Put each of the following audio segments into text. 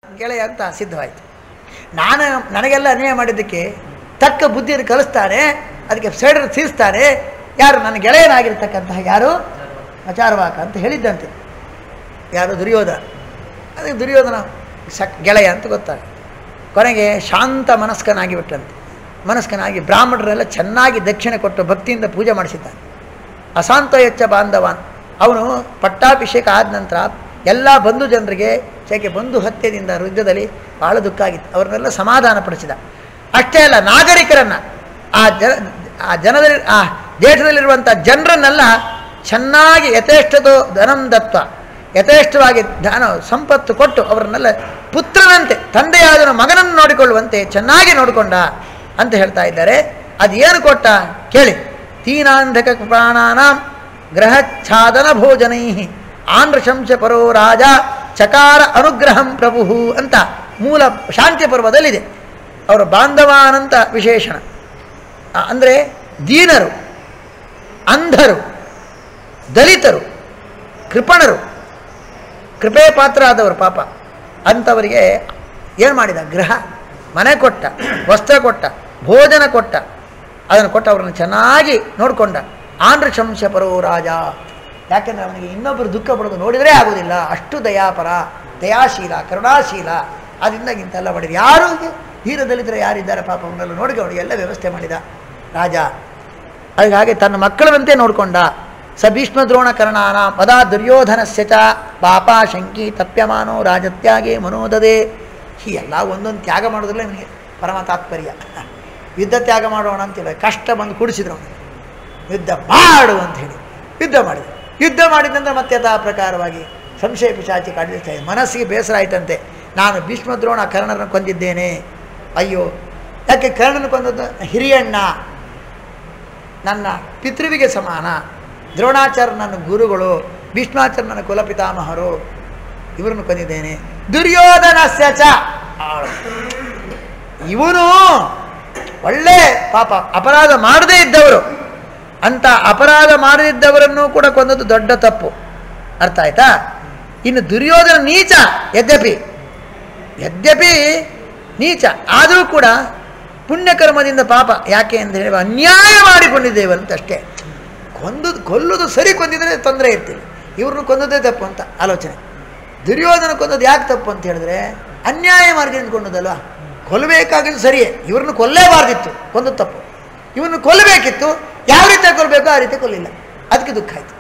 ಗೆಳೆಯ ಅಂತ ಸಿದ್ಧವಾಯಿತು ನಾನು ನನಗೆಲ್ಲ ಅನ್ಯಾಯ ಮಾಡಿದ್ದಕ್ಕೆ ತಕ್ಕ ಬುದ್ಧಿಯನ್ನು ಕಲಿಸ್ತಾನೆ ಅದಕ್ಕೆ ಸೈಡರ್ ತೀರಿಸ್ತಾನೆ ಯಾರು ನನ್ನ ಗೆಳೆಯನಾಗಿರ್ತಕ್ಕಂತಹ ಯಾರು ಆಚಾರವಾಕ ಅಂತ ಹೇಳಿದ್ದಂತೆ ಯಾರು ದುರ್ಯೋಧನ ಅದಕ್ಕೆ ದುರ್ಯೋಧನ ಸಕ್ ಗೆಳೆಯ ಅಂತ ಗೊತ್ತಾಗ ಕೊನೆಗೆ ಶಾಂತ ಮನಸ್ಕನಾಗಿ ಬಿಟ್ಟಂತೆ ಮನಸ್ಕನಾಗಿ ಬ್ರಾಹ್ಮಣರೆಲ್ಲ ಚೆನ್ನಾಗಿ ದಕ್ಷಿಣೆ ಕೊಟ್ಟು ಭಕ್ತಿಯಿಂದ ಪೂಜೆ ಮಾಡಿಸಿದ್ದಾನೆ ಅಶಾಂತ ಎಚ್ಚ ಬಾಂಧವಾನ್ ಅವನು ಪಟ್ಟಾಭಿಷೇಕ ಆದ ನಂತರ ಎಲ್ಲ ಬಂಧು ಜನರಿಗೆ ಯಾಕೆ ಬಂಧು ಹತ್ಯೆಯಿಂದ ಯುದ್ಧದಲ್ಲಿ ಬಹಳ ದುಃಖ ಆಗಿತ್ತು ಅವ್ರನ್ನೆಲ್ಲ ಸಮಾಧಾನ ಪಡಿಸಿದ ಅಷ್ಟೇ ಅಲ್ಲ ನಾಗರಿಕರನ್ನು ಆ ಜನ ಆ ಜನದಲ್ಲಿ ಆ ದೇಶದಲ್ಲಿರುವಂಥ ಜನರನ್ನೆಲ್ಲ ಚೆನ್ನಾಗಿ ಯಥೇಷ್ಟದೋ ಧನಂ ದತ್ವ ಯಥೇಷ್ಟವಾಗಿ ಧನ ಸಂಪತ್ತು ಕೊಟ್ಟು ಅವರನ್ನೆಲ್ಲ ಪುತ್ರನಂತೆ ತಂದೆಯಾದನು ಮಗನನ್ನು ನೋಡಿಕೊಳ್ಳುವಂತೆ ಚೆನ್ನಾಗಿ ನೋಡಿಕೊಂಡ ಅಂತ ಹೇಳ್ತಾ ಇದ್ದಾರೆ ಅದು ಏನು ಕೊಟ್ಟ ಕೇಳಿ ತೀನಾಂಧಕ ಪ್ರಾಣಾನಾಂ ಗ್ರಹಚ್ಛಾದನ ಭೋಜನೈ ಆಂಧ್ರಶಂಶ ಪರೋ ರಾಜ ಚಕಾರ ಅನುಗ್ರಹಂ ಪ್ರಭು ಅಂತ ಮೂಲ ಶಾಂತಿ ಪರ್ವದಲ್ಲಿದೆ ಅವರ ಬಾಂಧವಾನಂತ ವಿಶೇಷಣ ಅಂದರೆ ದೀನರು ಅಂಧರು ದಲಿತರು ಕೃಪಣರು ಕೃಪೆ ಪಾತ್ರ ಆದವರು ಪಾಪ ಅಂಥವರಿಗೆ ಏನು ಮಾಡಿದ ಗೃಹ ಮನೆ ಕೊಟ್ಟ ವಸ್ತ್ರ ಕೊಟ್ಟ ಭೋಜನ ಕೊಟ್ಟ ಅದನ್ನು ಕೊಟ್ಟು ಅವರನ್ನು ಚೆನ್ನಾಗಿ ನೋಡಿಕೊಂಡ ಆಂಧ್ರ ಶಂಶ ಪರೋ ರಾಜ ಯಾಕೆಂದರೆ ಅವನಿಗೆ ಇನ್ನೊಬ್ಬರು ದುಃಖ ಪಡೋದು ನೋಡಿದರೆ ಆಗೋದಿಲ್ಲ ಅಷ್ಟು ದಯಾಪರ ದಯಾಶೀಲ ಕರುಣಾಶೀಲ ಅದರಿಂದಾಗಿ ಇಂತೆಲ್ಲ ಮಾಡಿದ್ರು ಯಾರು ಹೀರ ದಲಿತರು ಯಾರಿದ್ದಾರೆ ಪಾಪ ಅವನ್ನೆಲ್ಲ ನೋಡಿ ಅವನಿಗೆಲ್ಲ ವ್ಯವಸ್ಥೆ ಮಾಡಿದ ರಾಜ ಅದಕ್ಕೆ ಹಾಗೆ ತನ್ನ ಮಕ್ಕಳಂತೆ ನೋಡಿಕೊಂಡ ಸ ಭೀಷ್ಮ ದ್ರೋಣ ಕರ್ಣಾನ ಪದಾ ದುರ್ಯೋಧನಸ್ಯ ಚ ಪಾಪ ಶಂಕಿ ತಪ್ಯಮಾನೋ ರಾಜತ್ಯಾಗೆ ಮನೋದದೆ ಈ ಎಲ್ಲ ಒಂದೊಂದು ತ್ಯಾಗ ಮಾಡೋದ್ರಲ್ಲೇ ನನಗೆ ಪರಮ ತಾತ್ಪರ್ಯ ಯುದ್ಧ ತ್ಯಾಗ ಮಾಡೋಣ ಅಂತೇಳಿ ಕಷ್ಟ ಬಂದು ಕುಡಿಸಿದ್ರು ಅವನಿಗೆ ಯುದ್ಧ ಮಾಡು ಅಂತ ಹೇಳಿ ಯುದ್ಧ ಮಾಡಿದ ಯುದ್ಧ ಮಾಡಿದಂದ್ರೆ ಮತ್ತೆ ಯಥಾ ಪ್ರಕಾರವಾಗಿ ಸಂಶಯ ಪಿಶಾಚಿ ಕಾಡಿಸ್ತಾ ಇದೆ ಮನಸ್ಸಿಗೆ ಬೇಸರ ಆಯ್ತಂತೆ ನಾನು ಭೀಷ್ಮ ದ್ರೋಣ ಕರ್ಣರನ್ನು ಕೊಂದಿದ್ದೇನೆ ಅಯ್ಯೋ ಯಾಕೆ ಕರ್ಣನ ಕೊಂದದ್ದು ಹಿರಿಯಣ್ಣ ನನ್ನ ಪಿತೃವಿಗೆ ಸಮಾನ ದ್ರೋಣಾಚಾರ್ಯ ನನ್ನ ಗುರುಗಳು ಭೀಷ್ಮಾಚಾರ್ಯ ನನ್ನ ಕುಲಪಿತಾಮಹರು ಇವರನ್ನು ಕೊಂದಿದ್ದೇನೆ ದುರ್ಯೋಧನಸ್ಯ ಚ ಇವನು ಒಳ್ಳೆ ಪಾಪ ಅಪರಾಧ ಮಾಡದೇ ಇದ್ದವರು ಅಂತ ಅಪರಾಧ ಮಾಡದಿದ್ದವರನ್ನು ಕೂಡ ಕೊಂದದ್ದು ದೊಡ್ಡ ತಪ್ಪು ಅರ್ಥ ಆಯ್ತಾ ಇನ್ನು ದುರ್ಯೋಧನ ನೀಚ ಯದ್ಯಪಿ ಯದ್ಯಪಿ ನೀಚ ಆದರೂ ಕೂಡ ಪುಣ್ಯಕರ್ಮದಿಂದ ಪಾಪ ಯಾಕೆ ಅಂತ ಹೇಳಿ ಅನ್ಯಾಯ ಮಾಡಿಕೊಂಡಿದ್ದೇವೆ ಅಂತ ಅಷ್ಟೇ ಕೊಂದು ಕೊಲ್ಲುದು ಸರಿ ಕೊಂದಿದ್ರೆ ತೊಂದರೆ ಇರ್ತಿಲ್ಲ ಇವ್ರನ್ನ ಕೊಂದದ್ದೇ ತಪ್ಪು ಅಂತ ಆಲೋಚನೆ ದುರ್ಯೋಧನ ಕೊಂದದ್ದು ಯಾಕೆ ತಪ್ಪು ಅಂತ ಹೇಳಿದ್ರೆ ಅನ್ಯಾಯ ಮಾರ್ಗದಿಂದ ಕೊಂಡದಲ್ವಾ ಕೊಲ್ಲಬೇಕಾಗಿದ್ದು ಸರಿಯೇ ಇವ್ರನ್ನ ಕೊಲ್ಲೇಬಾರ್ದಿತ್ತು ಕೊಂದದ್ದು ತಪ್ಪು ಇವನ್ನು ಕೊಲ್ಲಬೇಕಿತ್ತು ಯಾವ ರೀತಿ ಕೊಲ್ಲಬೇಕು ಆ ರೀತಿ ಕೊಲ್ಲಿಲ್ಲ ಅದಕ್ಕೆ ದುಃಖ ಆಯಿತು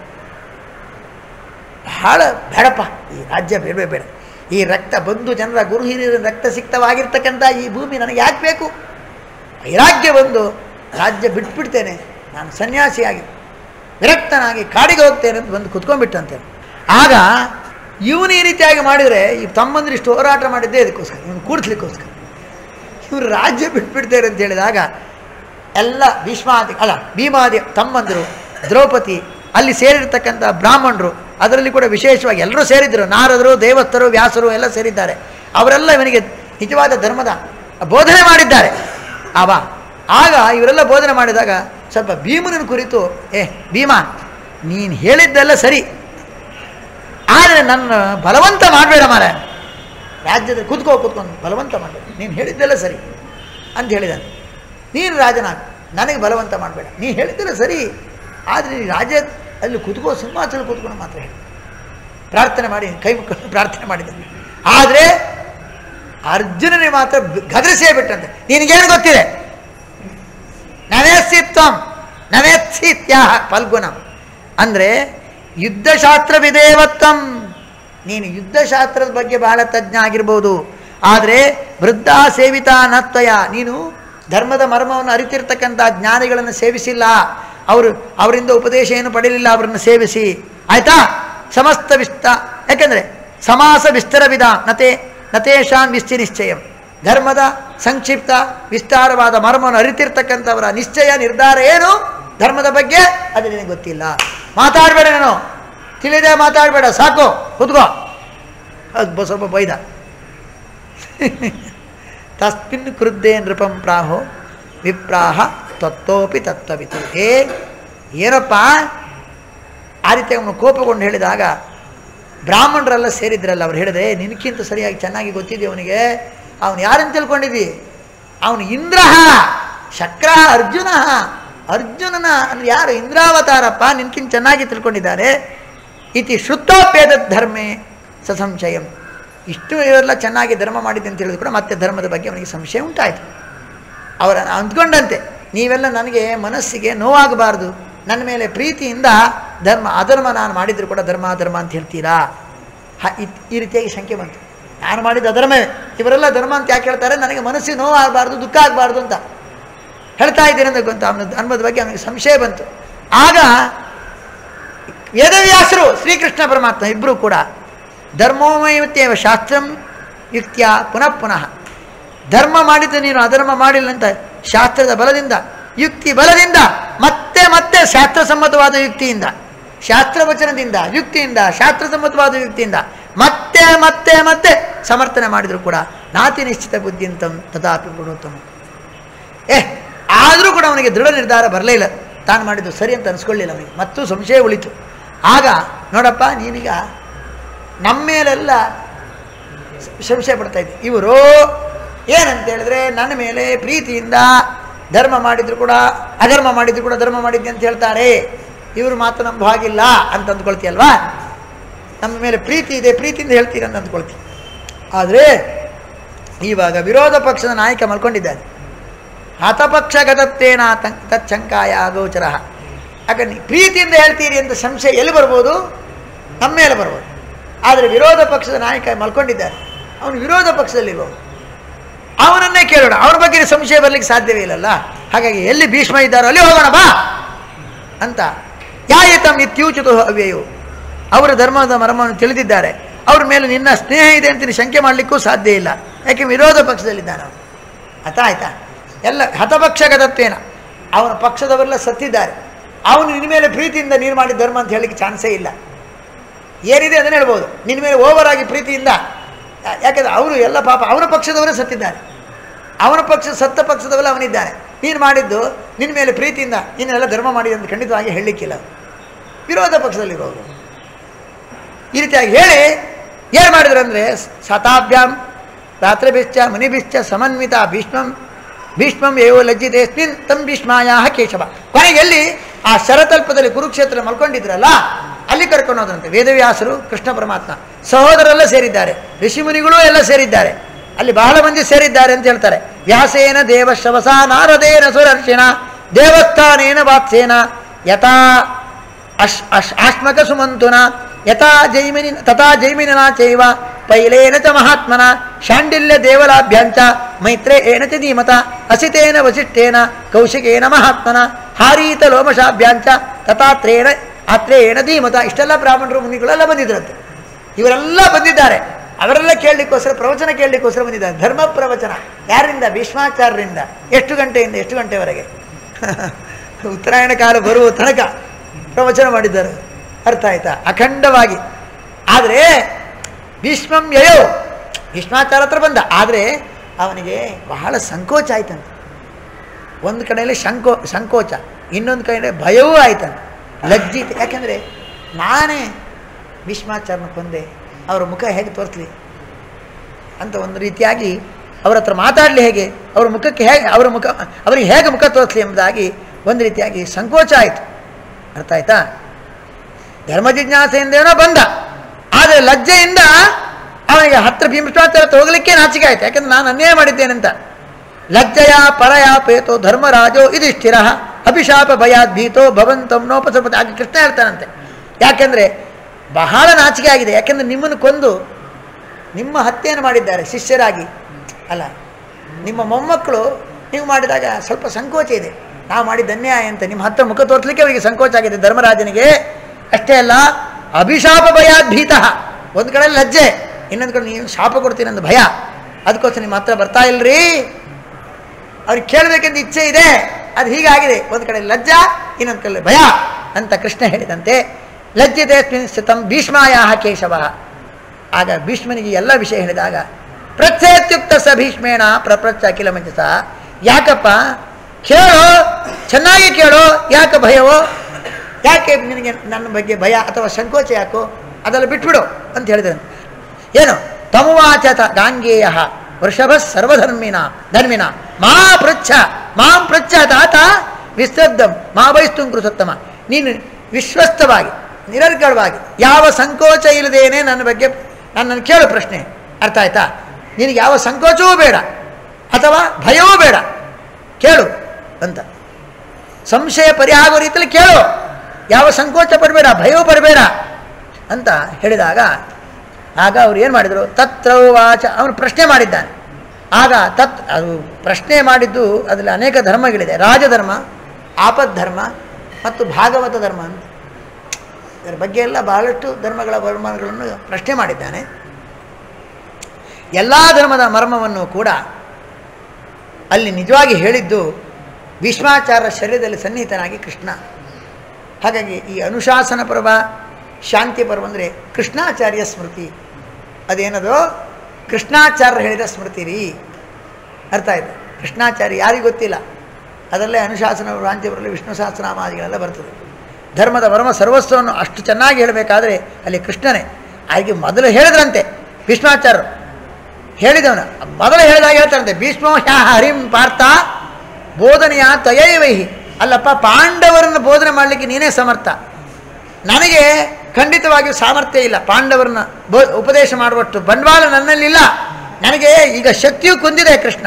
ಬಹಳ ಬೇಡಪ್ಪ ಈ ರಾಜ್ಯ ಬೇಡವೇ ಬೇಡ ಈ ರಕ್ತ ಬಂಧು ಜನರ ಗುರು ಹಿರಿಯರ ರಕ್ತ ಸಿಕ್ತವಾಗಿರ್ತಕ್ಕಂಥ ಈ ಭೂಮಿ ನನಗೆ ಯಾಕೆ ಬೇಕು ವೈರಾಗ್ಯ ಬಂದು ರಾಜ್ಯ ಬಿಟ್ಬಿಡ್ತೇನೆ ನಾನು ಸನ್ಯಾಸಿಯಾಗಿ ವಿರಕ್ತನಾಗಿ ಕಾಡಿಗೆ ಹೋಗ್ತೇನೆ ಅಂತ ಬಂದು ಕುತ್ಕೊಂಡ್ಬಿಟ್ಟಂತೆ ಆಗ ಇವನು ಈ ರೀತಿಯಾಗಿ ಮಾಡಿದರೆ ಈ ತಮ್ಮಂದ್ರೆ ಇಷ್ಟು ಹೋರಾಟ ಮಾಡಿದ್ದೇ ಇದಕ್ಕೋಸ್ಕರ ಇವನು ಕೂಡಿಸ್ಲಿಕ್ಕೋಸ್ಕರ ಇವರು ರಾಜ್ಯ ಬಿಟ್ಬಿಡ್ತಾರೆ ಅಂತ ಹೇಳಿದಾಗ ಎಲ್ಲ ಭೀಷ್ಮಾದಿ ಅಲ್ಲ ಭೀಮಾದಿ ತಮ್ಮಂದರು ದ್ರೌಪದಿ ಅಲ್ಲಿ ಸೇರಿರ್ತಕ್ಕಂಥ ಬ್ರಾಹ್ಮಣರು ಅದರಲ್ಲಿ ಕೂಡ ವಿಶೇಷವಾಗಿ ಎಲ್ಲರೂ ಸೇರಿದ್ದರು ನಾರದರು ದೇವಸ್ಥರು ವ್ಯಾಸರು ಎಲ್ಲ ಸೇರಿದ್ದಾರೆ ಅವರೆಲ್ಲ ಇವನಿಗೆ ನಿಜವಾದ ಧರ್ಮದ ಬೋಧನೆ ಮಾಡಿದ್ದಾರೆ ಆವ ಆಗ ಇವರೆಲ್ಲ ಬೋಧನೆ ಮಾಡಿದಾಗ ಸ್ವಲ್ಪ ಭೀಮನ ಕುರಿತು ಏ ಭೀಮ ನೀನು ಹೇಳಿದ್ದೆಲ್ಲ ಸರಿ ಆದರೆ ನನ್ನ ಬಲವಂತ ಮಾಡಬೇಡ ಮಾರ ರಾಜ್ಯದಲ್ಲಿ ಕುತ್ಕೋ ಕೂತ್ಕೊಂಡು ಬಲವಂತ ಮಾಡಬೇಡ ನೀನು ಹೇಳಿದ್ದೆಲ್ಲ ಸರಿ ಅಂತ ಹೇಳಿದ್ದಾನೆ ನೀನು ರಾಜನಾಗ ನನಗೆ ಬಲವಂತ ಮಾಡಬೇಡ ನೀನು ಹೇಳಿದ್ದೆಲ್ಲ ಸರಿ ಆದರೆ ನೀನು ರಾಜ್ಯ ಅಲ್ಲಿ ಕುತ್ಕೋ ಸಿಂಹಾಸನ ಕೂತ್ಕೊಂಡು ಮಾತ್ರ ಹೇಳಿ ಪ್ರಾರ್ಥನೆ ಮಾಡಿ ಕೈ ಮುಕ್ಕೊಂಡು ಪ್ರಾರ್ಥನೆ ಮಾಡಿದ್ದೆ ಆದರೆ ಅರ್ಜುನನಿಗೆ ಮಾತ್ರ ಗದರಿಸೇ ಬಿಟ್ಟಂತೆ ನಿನಗೇನು ಗೊತ್ತಿದೆ ನವೇತ್ಸಿತ್ವಂ ನವೇತ್ಸಿತ್ಯಾಹ ಫಲ್ಗುಣಂ ಅಂದರೆ ಯುದ್ಧಶಾಸ್ತ್ರ ವಿಧೇವತ್ವಂ ನೀನು ಯುದ್ಧಶಾಸ್ತ್ರದ ಬಗ್ಗೆ ಬಹಳ ತಜ್ಞ ಆಗಿರ್ಬೋದು ಆದರೆ ವೃದ್ಧ ಸೇವಿತ ನತ್ವಯ ನೀನು ಧರ್ಮದ ಮರ್ಮವನ್ನು ಅರಿತಿರ್ತಕ್ಕಂಥ ಜ್ಞಾನಿಗಳನ್ನು ಸೇವಿಸಿಲ್ಲ ಅವರು ಅವರಿಂದ ಉಪದೇಶ ಏನು ಪಡೆಯಲಿಲ್ಲ ಅವರನ್ನು ಸೇವಿಸಿ ಆಯಿತಾ ಸಮಸ್ತ ವಿಸ್ತ ಯಾಕೆಂದರೆ ಸಮಾಸ ವಿಸ್ತರ ವಿಧ ನತೆ ನತೇಶಾನ್ ವಿಸ್ತಿ ನಿಶ್ಚಯಂ ಧರ್ಮದ ಸಂಕ್ಷಿಪ್ತ ವಿಸ್ತಾರವಾದ ಮರ್ಮವನ್ನು ಅರಿತಿರ್ತಕ್ಕಂಥವರ ನಿಶ್ಚಯ ನಿರ್ಧಾರ ಏನು ಧರ್ಮದ ಬಗ್ಗೆ ಅದು ನಿನಗೆ ಗೊತ್ತಿಲ್ಲ ಮಾತಾಡಬೇಡ ನೀನು ತಿಳಿದೇ ಮಾತಾಡಬೇಡ ಸಾಕು ಕುತ್ಕೋ ಅದು ಸ್ವಲ್ಪ ಬೈದ ತಸ್ಮಿನ್ ಕ್ರುದ್ಧೇ ನೃಪಂ ಪ್ರಾಹೋ ವಿಪ್ರಾಹ ತತ್ತೋಪಿ ತತ್ವವಿತು ಏ ಏನಪ್ಪ ಆ ರೀತಿ ಅವನು ಕೋಪಗೊಂಡು ಹೇಳಿದಾಗ ಬ್ರಾಹ್ಮಣರೆಲ್ಲ ಸೇರಿದ್ರಲ್ಲ ಅವ್ರು ಹೇಳಿದೆ ನಿನಕ್ಕಿಂತ ಸರಿಯಾಗಿ ಚೆನ್ನಾಗಿ ಗೊತ್ತಿದೆ ಅವನಿಗೆ ಅವನು ಯಾರನ್ನು ತಿಳ್ಕೊಂಡಿದ್ದಿ ಅವನು ಇಂದ್ರ ಶಕ್ರ ಅರ್ಜುನ ಅರ್ಜುನನ ಅಂದ್ರೆ ಯಾರು ಇಂದ್ರಾವತಾರಪ್ಪ ನಿನ್ಕಿಂತ ಚೆನ್ನಾಗಿ ತಿಳ್ಕೊಂಡಿದ್ದಾರೆ ಇತಿ ಶ್ರುತೋಪೇದ ಧರ್ಮೇ ಸಸಂಶಯಂ ಇಷ್ಟು ಇವೆಲ್ಲ ಚೆನ್ನಾಗಿ ಧರ್ಮ ಮಾಡಿದ್ದೆ ಅಂತ ಹೇಳಿದ್ರು ಕೂಡ ಮತ್ತೆ ಧರ್ಮದ ಬಗ್ಗೆ ಅವನಿಗೆ ಸಂಶಯ ಉಂಟಾಯಿತು ಅವರ ಅಂದ್ಕೊಂಡಂತೆ ನೀವೆಲ್ಲ ನನಗೆ ಮನಸ್ಸಿಗೆ ನೋವಾಗಬಾರ್ದು ನನ್ನ ಮೇಲೆ ಪ್ರೀತಿಯಿಂದ ಧರ್ಮ ಅಧರ್ಮ ನಾನು ಮಾಡಿದ್ರು ಕೂಡ ಧರ್ಮ ಅಧರ್ಮ ಅಂತ ಹೇಳ್ತೀರಾ ಹ ಇತ್- ಈ ರೀತಿಯಾಗಿ ಶಂಕೆ ಬಂತು ನಾನು ಮಾಡಿದ ಅಧರ್ಮವೇ ಇವರೆಲ್ಲ ಧರ್ಮ ಅಂತ ಯಾಕೆ ಹೇಳ್ತಾರೆ ನನಗೆ ಮನಸ್ಸಿಗೆ ನೋವಾಗಬಾರ್ದು ದುಃಖ ಆಗಬಾರ್ದು ಅಂತ ಹೇಳ್ತಾ ಇದ್ದೀನಿ ಅಂತ ಗೊತ್ತಾ ಅವನ ಧರ್ಮದ ಬಗ್ಗೆ ಅವನಿಗೆ ಸಂಶಯ ಬಂತು ಆಗ ವೇದವ್ಯಾಸರು ಶ್ರೀಕೃಷ್ಣ ಪರಮಾತ್ಮ ಇಬ್ಬರು ಕೂಡ ಧರ್ಮೋಮಯತ್ಯವ ಶಾಸ್ತ್ರಂ ಯುಕ್ತಿಯ ಪುನಃ ಪುನಃ ಧರ್ಮ ಮಾಡಿದ್ದು ನೀನು ಅಧರ್ಮ ಮಾಡಿಲ್ಲ ಅಂತ ಶಾಸ್ತ್ರದ ಬಲದಿಂದ ಯುಕ್ತಿ ಬಲದಿಂದ ಮತ್ತೆ ಮತ್ತೆ ಶಾಸ್ತ್ರಸಮ್ಮತವಾದ ಯುಕ್ತಿಯಿಂದ ಶಾಸ್ತ್ರವಚನದಿಂದ ಯುಕ್ತಿಯಿಂದ ಶಾಸ್ತ್ರಸಮ್ಮತವಾದ ಯುಕ್ತಿಯಿಂದ ಮತ್ತೆ ಮತ್ತೆ ಮತ್ತೆ ಸಮರ್ಥನೆ ಮಾಡಿದ್ರು ಕೂಡ ನಾತಿ ನಿಶ್ಚಿತ ಬುದ್ಧಿಂತಂ ತಥಾಪಿ ಗುಣೋತ್ತಮ ಏ ಆದರೂ ಕೂಡ ಅವನಿಗೆ ದೃಢ ನಿರ್ಧಾರ ಬರಲೇ ಇಲ್ಲ ತಾನು ಮಾಡಿದ್ದು ಸರಿ ಅಂತ ಅನಿಸ್ಕೊಳ್ಳಿಲ್ಲ ಅವನಿಗೆ ಮತ್ತು ಸಂಶಯ ಉಳಿತು ಆಗ ನೋಡಪ್ಪ ನೀನೀಗ ನಮ್ಮ ಮೇಲೆಲ್ಲ ಸಂಶಯ ಪಡ್ತಾ ಇದ್ದೆ ಇವರು ಏನಂತ ಹೇಳಿದ್ರೆ ನನ್ನ ಮೇಲೆ ಪ್ರೀತಿಯಿಂದ ಧರ್ಮ ಮಾಡಿದ್ರು ಕೂಡ ಅಧರ್ಮ ಮಾಡಿದ್ರು ಕೂಡ ಧರ್ಮ ಮಾಡಿದ್ದೆ ಅಂತ ಹೇಳ್ತಾರೆ ಇವರು ಮಾತು ನಂಬ ಹಾಗಿಲ್ಲ ಅಂತ ಅಂದ್ಕೊಳ್ತೀಯಲ್ವಾ ನಮ್ಮ ಮೇಲೆ ಪ್ರೀತಿ ಇದೆ ಪ್ರೀತಿಯಿಂದ ಹೇಳ್ತೀರ ಅಂತ ಅಂದ್ಕೊಳ್ತೀವಿ ಆದರೆ ಇವಾಗ ವಿರೋಧ ಪಕ್ಷದ ನಾಯಕ ಮಲ್ಕೊಂಡಿದ್ದಾನೆ ಹತಪಕ್ಷಗತತ್ತೇನ ತಂ ತಚ್ಚಂಕಾಯ ಗೋಚರ ಆಗ ನೀ ಪ್ರೀತಿಯಿಂದ ಹೇಳ್ತೀರಿ ಅಂತ ಸಂಶಯ ಎಲ್ಲಿ ಬರ್ಬೋದು ನಮ್ಮ ಮೇಲೆ ಬರ್ಬೋದು ಆದರೆ ವಿರೋಧ ಪಕ್ಷದ ನಾಯಕ ಮಲ್ಕೊಂಡಿದ್ದಾನೆ ಅವನು ವಿರೋಧ ಪಕ್ಷದಲ್ಲಿರುವವನು ಅವನನ್ನೇ ಕೇಳೋಣ ಅವನ ಬಗ್ಗೆ ಸಂಶಯ ಬರಲಿಕ್ಕೆ ಸಾಧ್ಯವೇ ಇಲ್ಲಲ್ಲ ಹಾಗಾಗಿ ಎಲ್ಲಿ ಭೀಷ್ಮ ಇದ್ದಾರೋ ಅಲ್ಲಿ ಹೋಗೋಣ ಬಾ ಅಂತ ಯಾಯಿತಂ ಇತ್ಯೂಚಿತು ಅವ್ಯಯು ಅವರ ಧರ್ಮದ ಮರ್ಮವನ್ನು ತಿಳಿದಿದ್ದಾರೆ ಅವ್ರ ಮೇಲೆ ನಿನ್ನ ಸ್ನೇಹ ಇದೆ ಅಂತ ನೀನು ಶಂಕೆ ಮಾಡಲಿಕ್ಕೂ ಸಾಧ್ಯ ಇಲ್ಲ ಯಾಕೆ ವಿರೋಧ ಪಕ್ಷದಲ್ಲಿದ್ದಾನೆ ಅವನು ಅರ್ಥ ಆಯ್ತಾ ಎಲ್ಲ ಹತಪಕ್ಷಗತತ್ವೇನ ಅವನ ಪಕ್ಷದವರೆಲ್ಲ ಸತ್ತಿದ್ದಾರೆ ಅವನು ನಿನ್ನ ಮೇಲೆ ಪ್ರೀತಿಯಿಂದ ನೀನು ಮಾಡಿದ ಧರ್ಮ ಅಂತ ಹೇಳಲಿಕ್ಕೆ ಚಾನ್ಸೇ ಇಲ್ಲ ಏನಿದೆ ಅದನ್ನು ಹೇಳ್ಬೋದು ನಿನ್ನ ಮೇಲೆ ಓವರ್ ಆಗಿ ಪ್ರೀತಿಯಿಂದ ಯಾ- ಯಾಕಂದ್ರೆ ಅವರು ಎಲ್ಲ ಪಾಪ ಅವನ ಪಕ್ಷದವರೇ ಸತ್ತಿದ್ದಾರೆ ಅವನ ಪಕ್ಷ ಸತ್ತ ಪಕ್ಷದವಲ್ಲ ಅವನಿದ್ದಾನೆ ನೀನು ಮಾಡಿದ್ದು ನಿನ್ನ ಮೇಲೆ ಪ್ರೀತಿಯಿಂದ ನೀನೆಲ್ಲ ಧರ್ಮ ಮಾಡಿದೆ ಅಂತ ಖಂಡಿತವಾಗಿ ಹೇಳಲಿಕ್ಕಿಲ್ಲ ವಿರೋಧ ಪಕ್ಷದಲ್ಲಿರೋರು ಈ ರೀತಿಯಾಗಿ ಹೇಳಿ ಏನು ಮಾಡಿದ್ರು ಅಂದರೆ ಶತಾಭ್ಯಾಂ ರಾತ್ರಿಭಿಶ್ಚ ಮುನಿಭಿಶ್ಚ ಸಮನ್ವಿತ ಭೀಷ್ಮಂ ಭೀಷ್ಮಂ ಏವೋ ಲಜ್ಜಿತೇಸ್ಮಿನ್ ತಂ ಭೀಷ್ಮಾಯ ಕೇಶವ ಕೊನೆಗೆ ಎಲ್ಲಿ ಆ ಶರತಲ್ಪದಲ್ಲಿ ಕುರುಕ್ಷೇತ್ರ ಮಲ್ಕೊಂಡಿದ್ರಲ್ಲ ಅಲ್ಲಿ ಕರ್ಕೊಂಡು ಹೋದ್ರಂತೆ ವೇದವ್ಯಾಸರು ಕೃಷ್ಣ ಪರಮಾತ್ಮ ಸಹೋದರೆಲ್ಲ ಸೇರಿದ್ದಾರೆ ಋಷಿಮುನಿಗಳು ಎಲ್ಲ ಸೇರಿದ್ದಾರೆ ಅಲ್ಲಿ ಬಹಳ ಮಂದಿ ಸೇರಿದ್ದಾರೆ ಅಂತ ಹೇಳ್ತಾರೆ ವ್ಯಾಸೇನ ದೇವಶವಸ ನಾರದೇನ ಸುರರ್ಷಿಣ ದೇವಸ್ಥಾನೇನ ವಾತ್ಸೇನ ಯಥಾ ಅಶ್ ಅಶ್ ಆಶ್ಮಕ ಸುಮಂತುನ ಯಥಾ ಜೈಮಿನಿ ತಥಾ ಜೈಮಿನನ ಚೈವ ಪೈಲೇನ ಚ ಮಹಾತ್ಮನ ಶಾಂಡಿಲ್ಯ ದೇವಲಾಭ್ಯಾಂಚ ಮೈತ್ರೇ ಏನ ಚ ಧೀಮತ ಅಸಿತೇನ ವಸಿಷ್ಠೇನ ಕೌಶಿಕೇನ ಮಹಾತ್ಮನ ಹಾರೀತ ಲೋಮಶಾಭ್ಯಾಂಚ ತಥಾತ್ರೇಣ ಆತ್ರೇಯೇನ ಧೀಮತ ಇಷ್ಟೆಲ್ಲ ಬ್ರಾಹ್ಮಣರು ಮುನಿಗಳೆಲ್ಲ ಬಂದಿದ್ರಂತೆ ಇವರೆಲ್ಲ ಬಂದಿದ್ದಾರೆ ಅವರೆಲ್ಲ ಕೇಳಲಿಕ್ಕೋಸ್ಕರ ಪ್ರವಚನ ಕೇಳಲಿಕ್ಕೋಸ್ಕರ ಬಂದಿದ್ದಾರೆ ಧರ್ಮ ಪ್ರವಚನ ಯಾರಿಂದ ಭೀಷ್ಮಾಚಾರ್ಯರಿಂದ ಎಷ್ಟು ಗಂಟೆಯಿಂದ ಎಷ್ಟು ಗಂಟೆವರೆಗೆ ಉತ್ತರಾಯಣ ಕಾಲ ಬರುವ ತನಕ ಪ್ರವಚನ ಮಾಡಿದ್ದಾರೆ ಅರ್ಥ ಆಯ್ತಾ ಅಖಂಡವಾಗಿ ಆದರೆ ಭೀಷ್ಮಂ ಯಯೋ ಭೀಷ್ಮಾಚಾರ ಹತ್ರ ಬಂದ ಆದರೆ ಅವನಿಗೆ ಬಹಳ ಸಂಕೋಚ ಆಯ್ತಂತೆ ಒಂದು ಕಡೆಯಲ್ಲಿ ಸಂಕೋ ಸಂಕೋಚ ಇನ್ನೊಂದು ಕಡೆಯಲ್ಲಿ ಭಯವೂ ಆಯ್ತಂತೆ ಲಜ್ಜಿತ ಯಾಕೆಂದರೆ ನಾನೇ ಭೀಷ್ಮಾಚಾರನ ಕೊಂದೆ ಅವರ ಮುಖ ಹೇಗೆ ತೋರಿಸ್ಲಿ ಅಂತ ಒಂದು ರೀತಿಯಾಗಿ ಅವ್ರ ಹತ್ರ ಮಾತಾಡಲಿ ಹೇಗೆ ಅವ್ರ ಮುಖಕ್ಕೆ ಹೇಗೆ ಅವರ ಮುಖ ಅವರಿಗೆ ಹೇಗೆ ಮುಖ ತೋರಿಸ್ಲಿ ಎಂಬುದಾಗಿ ಒಂದು ರೀತಿಯಾಗಿ ಸಂಕೋಚ ಆಯಿತು ಅರ್ಥ ಆಯ್ತಾ ಧರ್ಮ ಜಿಜ್ಞಾಸೆಯಿಂದೇನೋ ಬಂದ ಆದರೆ ಲಜ್ಜೆಯಿಂದ ಅವನಿಗೆ ಹತ್ರ ಭೀಮಷ್ಟಾಚಾರ ಹತ್ರ ಹೋಗಲಿಕ್ಕೆ ನಾಚಿಕೆ ಆಯ್ತು ಯಾಕಂದ್ರೆ ನಾನು ಅನ್ಯಾಯ ಮಾಡಿದ್ದೇನಂತ ಲಜ್ಜಯ ಪರಯ ಪೇತೋ ಧರ್ಮರಾಜೋ ಇದಿಷ್ಟಿರ ಅಭಿಶಾಪ ಭಯಾತ್ ಭೀತೋ ಭವಂತಂ ನೋಪಸಪತಿ ಆಗಿ ಕೃಷ್ಣ ಹೇಳ್ತಾನಂತೆ ಯಾಕೆಂದರೆ ಬಹಳ ನಾಚಿಕೆ ಆಗಿದೆ ಯಾಕೆಂದರೆ ನಿಮ್ಮನ್ನು ಕೊಂದು ನಿಮ್ಮ ಹತ್ಯೆಯನ್ನು ಮಾಡಿದ್ದಾರೆ ಶಿಷ್ಯರಾಗಿ ಅಲ್ಲ ನಿಮ್ಮ ಮೊಮ್ಮಕ್ಕಳು ನೀವು ಮಾಡಿದಾಗ ಸ್ವಲ್ಪ ಸಂಕೋಚ ಇದೆ ನಾವು ಮಾಡಿದ ಅನ್ಯಾಯ ಅಂತ ನಿಮ್ಮ ಹತ್ರ ಮುಖ ತೋರಿಸಲಿಕ್ಕೆ ಅವರಿಗೆ ಸಂಕೋಚ ಆಗಿದೆ ಧರ್ಮರಾಜನಿಗೆ ಅಷ್ಟೇ ಅಲ್ಲ ಅಭಿಶಾಪ ಭಯಾತ್ ಭೀತಃ ಒಂದು ಕಡೆ ಲಜ್ಜೆ ಇನ್ನೊಂದು ಕಡೆ ನೀವು ಶಾಪ ಕೊಡ್ತೀನಿ ಅಂತ ಭಯ ಅದಕ್ಕೋಸ್ಕರ ನಿಮ್ಮ ಹತ್ರ ಬರ್ತಾ ಇಲ್ರಿ ಅವ್ರಿಗೆ ಕೇಳಬೇಕೆಂದು ಇಚ್ಛೆ ಇದೆ ಅದು ಹೀಗಾಗಿದೆ ಒಂದು ಕಡೆ ಲಜ್ಜಾ ಇನ್ನೊಂದು ಕಡೆ ಭಯ ಅಂತ ಕೃಷ್ಣ ಹೇಳಿದಂತೆ ಲಜ್ಜಿತೆ ಸ್ಥಿತಂ ಭೀಷ್ಮಾಯ ಕೇಶವ ಆಗ ಭೀಷ್ಮನಿಗೆ ಎಲ್ಲ ವಿಷಯ ಹೇಳಿದಾಗ ಪ್ರತ್ಯತ್ಯುಕ್ತ ಸ ಭೀಷ್ಮೇಣ ಪ್ರಪ್ರಚ್ಚ ಅಖಿಲ ಮಂಜಸ ಯಾಕಪ್ಪ ಕೇಳೋ ಚೆನ್ನಾಗಿ ಕೇಳೋ ಯಾಕೆ ಭಯವೋ ಯಾಕೆ ನಿನಗೆ ನನ್ನ ಬಗ್ಗೆ ಭಯ ಅಥವಾ ಸಂಕೋಚ ಯಾಕೋ ಅದೆಲ್ಲ ಬಿಟ್ಬಿಡು ಅಂತ ಹೇಳಿದ ಏನು ತಮುವಾಚ ತ ಗಾಂಗೇಯ ವೃಷಭ ಸರ್ವಧರ್ಮಿನ ಧರ್ಮಿನ ಮಾ ಪೃಚ್ಛ ಮಾಂ ಪೃಚ್ಛ ತಾತ ವಿಸ್ತಬ್ಧಂ ಮಾ ಬೈಸ್ತುಂ ಕೃತೋತ್ತಮ ನೀನು ವಿಶ್ವಸ್ತವಾಗಿ ನಿರರ್ಗಳವಾಗಿ ಯಾವ ಸಂಕೋಚ ಇಲ್ಲದೇನೆ ನನ್ನ ಬಗ್ಗೆ ನನ್ನನ್ನು ಕೇಳು ಪ್ರಶ್ನೆ ಅರ್ಥ ಆಯ್ತಾ ನಿನಗೆ ಯಾವ ಸಂಕೋಚವೂ ಬೇಡ ಅಥವಾ ಭಯವೂ ಬೇಡ ಕೇಳು ಅಂತ ಸಂಶಯ ಪರಿಹಾರ ಆಗುವ ರೀತಿಯಲ್ಲಿ ಕೇಳು ಯಾವ ಸಂಕೋಚ ಪಡಬೇಡ ಭಯವೂ ಪಡಬೇಡ ಅಂತ ಹೇಳಿದಾಗ ಆಗ ಅವ್ರು ಏನು ಮಾಡಿದರು ತತ್ರವಾಚ ಅವನು ಪ್ರಶ್ನೆ ಮಾಡಿದ್ದಾನೆ ಆಗ ತತ್ ಅದು ಪ್ರಶ್ನೆ ಮಾಡಿದ್ದು ಅದರಲ್ಲಿ ಅನೇಕ ಧರ್ಮಗಳಿದೆ ರಾಜಧರ್ಮ ಆಪದ್ಧರ್ಮ ಮತ್ತು ಭಾಗವತ ಧರ್ಮ ಅಂತ ಇದರ ಬಗ್ಗೆ ಎಲ್ಲ ಬಹಳಷ್ಟು ಧರ್ಮಗಳ ವರ್ಮಗಳನ್ನು ಪ್ರಶ್ನೆ ಮಾಡಿದ್ದಾನೆ ಎಲ್ಲ ಧರ್ಮದ ಮರ್ಮವನ್ನು ಕೂಡ ಅಲ್ಲಿ ನಿಜವಾಗಿ ಹೇಳಿದ್ದು ಭೀಷ್ಮಾಚಾರ್ಯ ಶರೀರದಲ್ಲಿ ಸನ್ನಿಹಿತನಾಗಿ ಕೃಷ್ಣ ಹಾಗಾಗಿ ಈ ಅನುಶಾಸನ ಪರ್ವ ಶಾಂತಿ ಪರ್ವ ಅಂದರೆ ಕೃಷ್ಣಾಚಾರ್ಯ ಸ್ಮೃತಿ ಅದೇನದು ಕೃಷ್ಣಾಚಾರ್ಯ ಹೇಳಿದ ಸ್ಮೃತಿ ರೀ ಅರ್ಥ ಆಯ್ತು ಕೃಷ್ಣಾಚಾರ್ಯ ಯಾರಿಗೂ ಗೊತ್ತಿಲ್ಲ ಅದರಲ್ಲೇ ಅನುಶಾಸನ ಶಾಂತಿ ಪರ್ವದಲ್ಲಿ ವಿಷ್ಣು ಸಹಸ್ರನಾಮಾದಿಗಳೆಲ್ಲ ಬರ್ತದೆ ಧರ್ಮದ ವರ್ಮ ಸರ್ವಸ್ವವನ್ನು ಅಷ್ಟು ಚೆನ್ನಾಗಿ ಹೇಳಬೇಕಾದ್ರೆ ಅಲ್ಲಿ ಕೃಷ್ಣನೇ ಹಾಗೆ ಮೊದಲು ಹೇಳಿದ್ರಂತೆ ಭೀಷ್ಮಾಚಾರ್ಯರು ಹೇಳಿದವನ ಮೊದಲು ಹೇಳಿದಾಗ ಹೇಳ್ತಾರಂತೆ ಭೀಷ್ಮೋ ಹ್ಯಾ ಹರಿಂ ಪಾರ್ಥ ಬೋಧನೆಯ ತಯೈವೈಹಿ ಅಲ್ಲಪ್ಪ ಪಾಂಡವರನ್ನು ಬೋಧನೆ ಮಾಡಲಿಕ್ಕೆ ನೀನೇ ಸಮರ್ಥ ನನಗೆ ಖಂಡಿತವಾಗಿಯೂ ಸಾಮರ್ಥ್ಯ ಇಲ್ಲ ಪಾಂಡವರನ್ನ ಬೋ ಉಪದೇಶ ಮಾಡುವಷ್ಟು ಬಂಡವಾಳ ನನ್ನಲ್ಲಿಲ್ಲ ನನಗೆ ಈಗ ಶಕ್ತಿಯು ಕುಂದಿದೆ ಕೃಷ್ಣ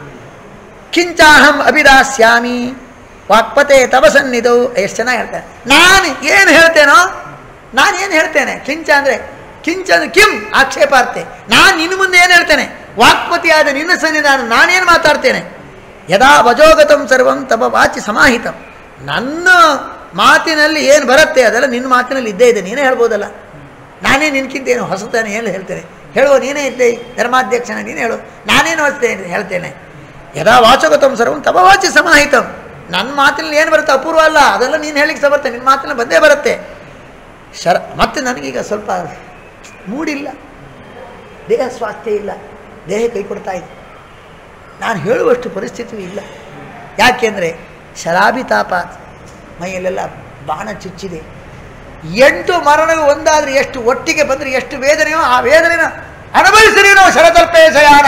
ಕಿಂಚಾಹಂ ಅಭಿದಾಸ್ಯಾಮಿ ವಾಕ್ಪತೆ ತವ ಸನ್ನಿಧವು ಎಷ್ಟು ಚೆನ್ನಾಗಿ ಹೇಳ್ತೇನೆ ನಾನು ಏನು ಹೇಳ್ತೇನೋ ನಾನು ಏನು ಹೇಳ್ತೇನೆ ಕಿಂಚ ಅಂದರೆ ಕಿಂಚ ಅಂದ್ರೆ ಕಿಂ ಆಕ್ಷೇಪಾರ್ತೆ ನಾನು ನಿನ್ನ ಮುಂದೆ ಏನು ಹೇಳ್ತೇನೆ ವಾಕ್ಪತಿಯಾದ ನಿನ್ನ ಸನ್ನಿಧಾನ ನಾನೇನು ಮಾತಾಡ್ತೇನೆ ಯದಾ ವಜೋಗತಂ ಸರ್ವಂ ತವ ವಾಚಿ ಸಮಾಹಿತಂ ನನ್ನ ಮಾತಿನಲ್ಲಿ ಏನು ಬರುತ್ತೆ ಅದೆಲ್ಲ ನಿನ್ನ ಮಾತಿನಲ್ಲಿ ಇದ್ದೇ ಇದೆ ನೀನೇ ಹೇಳ್ಬೋದಲ್ಲ ನಾನೇ ನಿನ್ಕಿಂತ ಏನು ಹೊಸತೇನೆ ಏನು ಹೇಳ್ತೇನೆ ಹೇಳುವ ನೀನೇ ಇದ್ದೆ ಧರ್ಮಾಧ್ಯಕ್ಷನ ನೀನೇ ಹೇಳು ನಾನೇನು ಹೊಸ್ತೇನೆ ಹೇಳ್ತೇನೆ ಯದಾ ವಾಚಗತಂ ಸರ್ವಂ ತವ ವಾಚಿ ಸಮಾಹಿತಂ ನನ್ನ ಮಾತಿನಲ್ಲಿ ಏನು ಬರುತ್ತೆ ಅಪೂರ್ವ ಅಲ್ಲ ಅದೆಲ್ಲ ನೀನು ಹೇಳಿಕ್ಕೆ ಸಹ ಬರುತ್ತೆ ನಿನ್ನ ಮಾತಿನಲ್ಲಿ ಬಂದೇ ಬರುತ್ತೆ ಶರ ಮತ್ತೆ ನನಗೀಗ ಸ್ವಲ್ಪ ಮೂಡಿಲ್ಲ ದೇಹ ಸ್ವಾಸ್ಥ್ಯ ಇಲ್ಲ ದೇಹ ಕೈ ಕೊಡ್ತಾ ಇದೆ ನಾನು ಹೇಳುವಷ್ಟು ಪರಿಸ್ಥಿತಿಯೂ ಇಲ್ಲ ಯಾಕೆಂದರೆ ಶರಾಭಿತಾಪ ಮೈಯಲ್ಲೆಲ್ಲ ಬಾಣ ಚುಚ್ಚಿದೆ ಎಂಟು ಮರಣವು ಒಂದಾದರೆ ಎಷ್ಟು ಒಟ್ಟಿಗೆ ಬಂದರೆ ಎಷ್ಟು ವೇದನೆಯೋ ಆ ವೇದನೆನ ಅನುಭವಿಸಿರಿ ನಾವು ಶರತಲ್ಪೇ ಶಯಾನ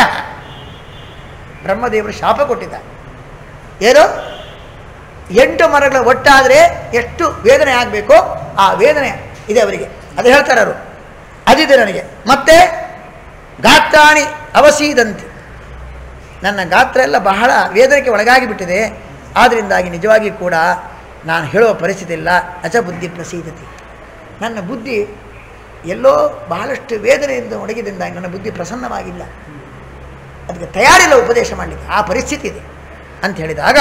ಬ್ರಹ್ಮದೇವರು ಶಾಪ ಕೊಟ್ಟಿದ್ದಾರೆ ಏನು ಎಂಟು ಮರಗಳ ಒಟ್ಟಾದರೆ ಎಷ್ಟು ವೇದನೆ ಆಗಬೇಕೋ ಆ ವೇದನೆ ಇದೆ ಅವರಿಗೆ ಅದು ಹೇಳ್ತಾರೆ ಅವರು ಅದಿದೆ ನನಗೆ ಮತ್ತೆ ಗಾತ್ರಾಣಿ ಅವಸೀದಂತಿ ನನ್ನ ಗಾತ್ರ ಎಲ್ಲ ಬಹಳ ವೇದನೆಗೆ ಒಳಗಾಗಿ ಬಿಟ್ಟಿದೆ ಆದ್ದರಿಂದಾಗಿ ನಿಜವಾಗಿ ಕೂಡ ನಾನು ಹೇಳುವ ಪರಿಸ್ಥಿತಿ ಇಲ್ಲ ಅಚ ಬುದ್ಧಿ ಪ್ರಸೀದತಿ ನನ್ನ ಬುದ್ಧಿ ಎಲ್ಲೋ ಬಹಳಷ್ಟು ವೇದನೆಯಿಂದ ಒಡಗಿದಿಂದಾಗಿ ನನ್ನ ಬುದ್ಧಿ ಪ್ರಸನ್ನವಾಗಿಲ್ಲ ಅದಕ್ಕೆ ತಯಾರಿಲ್ಲ ಉಪದೇಶ ಮಾಡಲಿಕ್ಕೆ ಆ ಪರಿಸ್ಥಿತಿ ಇದೆ ಅಂತ ಹೇಳಿದಾಗ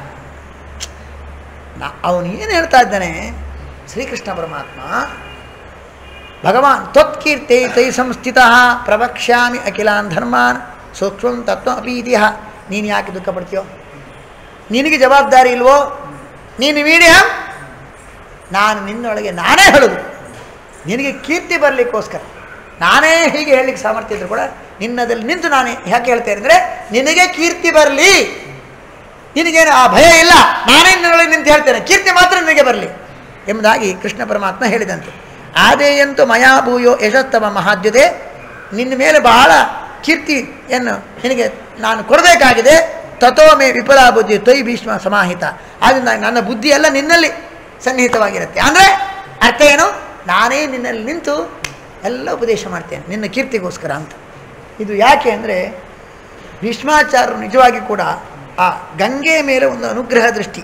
ನಾ ಅವನು ಏನು ಹೇಳ್ತಾ ಇದ್ದಾನೆ ಶ್ರೀಕೃಷ್ಣ ಪರಮಾತ್ಮ ಭಗವಾನ್ ತ್ವತ್ಕೀರ್ತೆ ತೈ ಸಂಸ್ಥಿತ ಪ್ರವಕ್ಷ್ಯಾಮಿ ಅಖಿಲಾನ್ ಧರ್ಮಾನ್ ಸೂಕ್ಷ್ಮಂ ತತ್ವ ಅಪೀತಿಹ ನೀನು ಯಾಕೆ ದುಃಖ ಪಡ್ತೀಯೋ ನಿನಗೆ ಜವಾಬ್ದಾರಿ ಇಲ್ವೋ ನೀನು ಮೀಡಿಯಂ ನಾನು ನಿನ್ನೊಳಗೆ ನಾನೇ ಹೇಳೋದು ನಿನಗೆ ಕೀರ್ತಿ ಬರಲಿಕ್ಕೋಸ್ಕರ ನಾನೇ ಹೀಗೆ ಹೇಳಲಿಕ್ಕೆ ಸಾಮರ್ಥ್ಯ ಇದ್ದರೂ ಕೂಡ ನಿನ್ನದಲ್ಲಿ ನಿಂತು ನಾನೇ ಯಾಕೆ ಹೇಳ್ತೇನೆ ಅಂದರೆ ನಿನಗೆ ಕೀರ್ತಿ ಬರಲಿ ನಿನಗೇನು ಆ ಭಯ ಇಲ್ಲ ನಾನೇ ನಿನ್ನೊಳಗೆ ನಿಂತು ಹೇಳ್ತೇನೆ ಕೀರ್ತಿ ಮಾತ್ರ ನಿನಗೆ ಬರಲಿ ಎಂಬುದಾಗಿ ಕೃಷ್ಣ ಪರಮಾತ್ಮ ಹೇಳಿದಂತೆ ಆದೇಯಂತು ಮಯಾ ಭೂಯೋ ಯಶಸ್ತಮ ಮಹಾದ್ಯುತೆ ನಿನ್ನ ಮೇಲೆ ಬಹಳ ಕೀರ್ತಿಯನ್ನು ನಿನಗೆ ನಾನು ಕೊಡಬೇಕಾಗಿದೆ ತಥೋ ಮೇ ವಿಫಲ ಬುದ್ಧಿ ತೊಯ್ ಭೀಷ್ಮ ಸಮಾಹಿತ ಆದ್ದರಿಂದ ನನ್ನ ಬುದ್ಧಿ ಎಲ್ಲ ನಿನ್ನಲ್ಲಿ ಸನ್ನಿಹಿತವಾಗಿರುತ್ತೆ ಅಂದರೆ ಅರ್ಥ ಏನು ನಾನೇ ನಿನ್ನಲ್ಲಿ ನಿಂತು ಎಲ್ಲ ಉಪದೇಶ ಮಾಡ್ತೇನೆ ನಿನ್ನ ಕೀರ್ತಿಗೋಸ್ಕರ ಅಂತ ಇದು ಯಾಕೆ ಅಂದರೆ ಭೀಷ್ಮಾಚಾರ್ಯರು ನಿಜವಾಗಿ ಕೂಡ ಆ ಗಂಗೆ ಮೇಲೆ ಒಂದು ಅನುಗ್ರಹ ದೃಷ್ಟಿ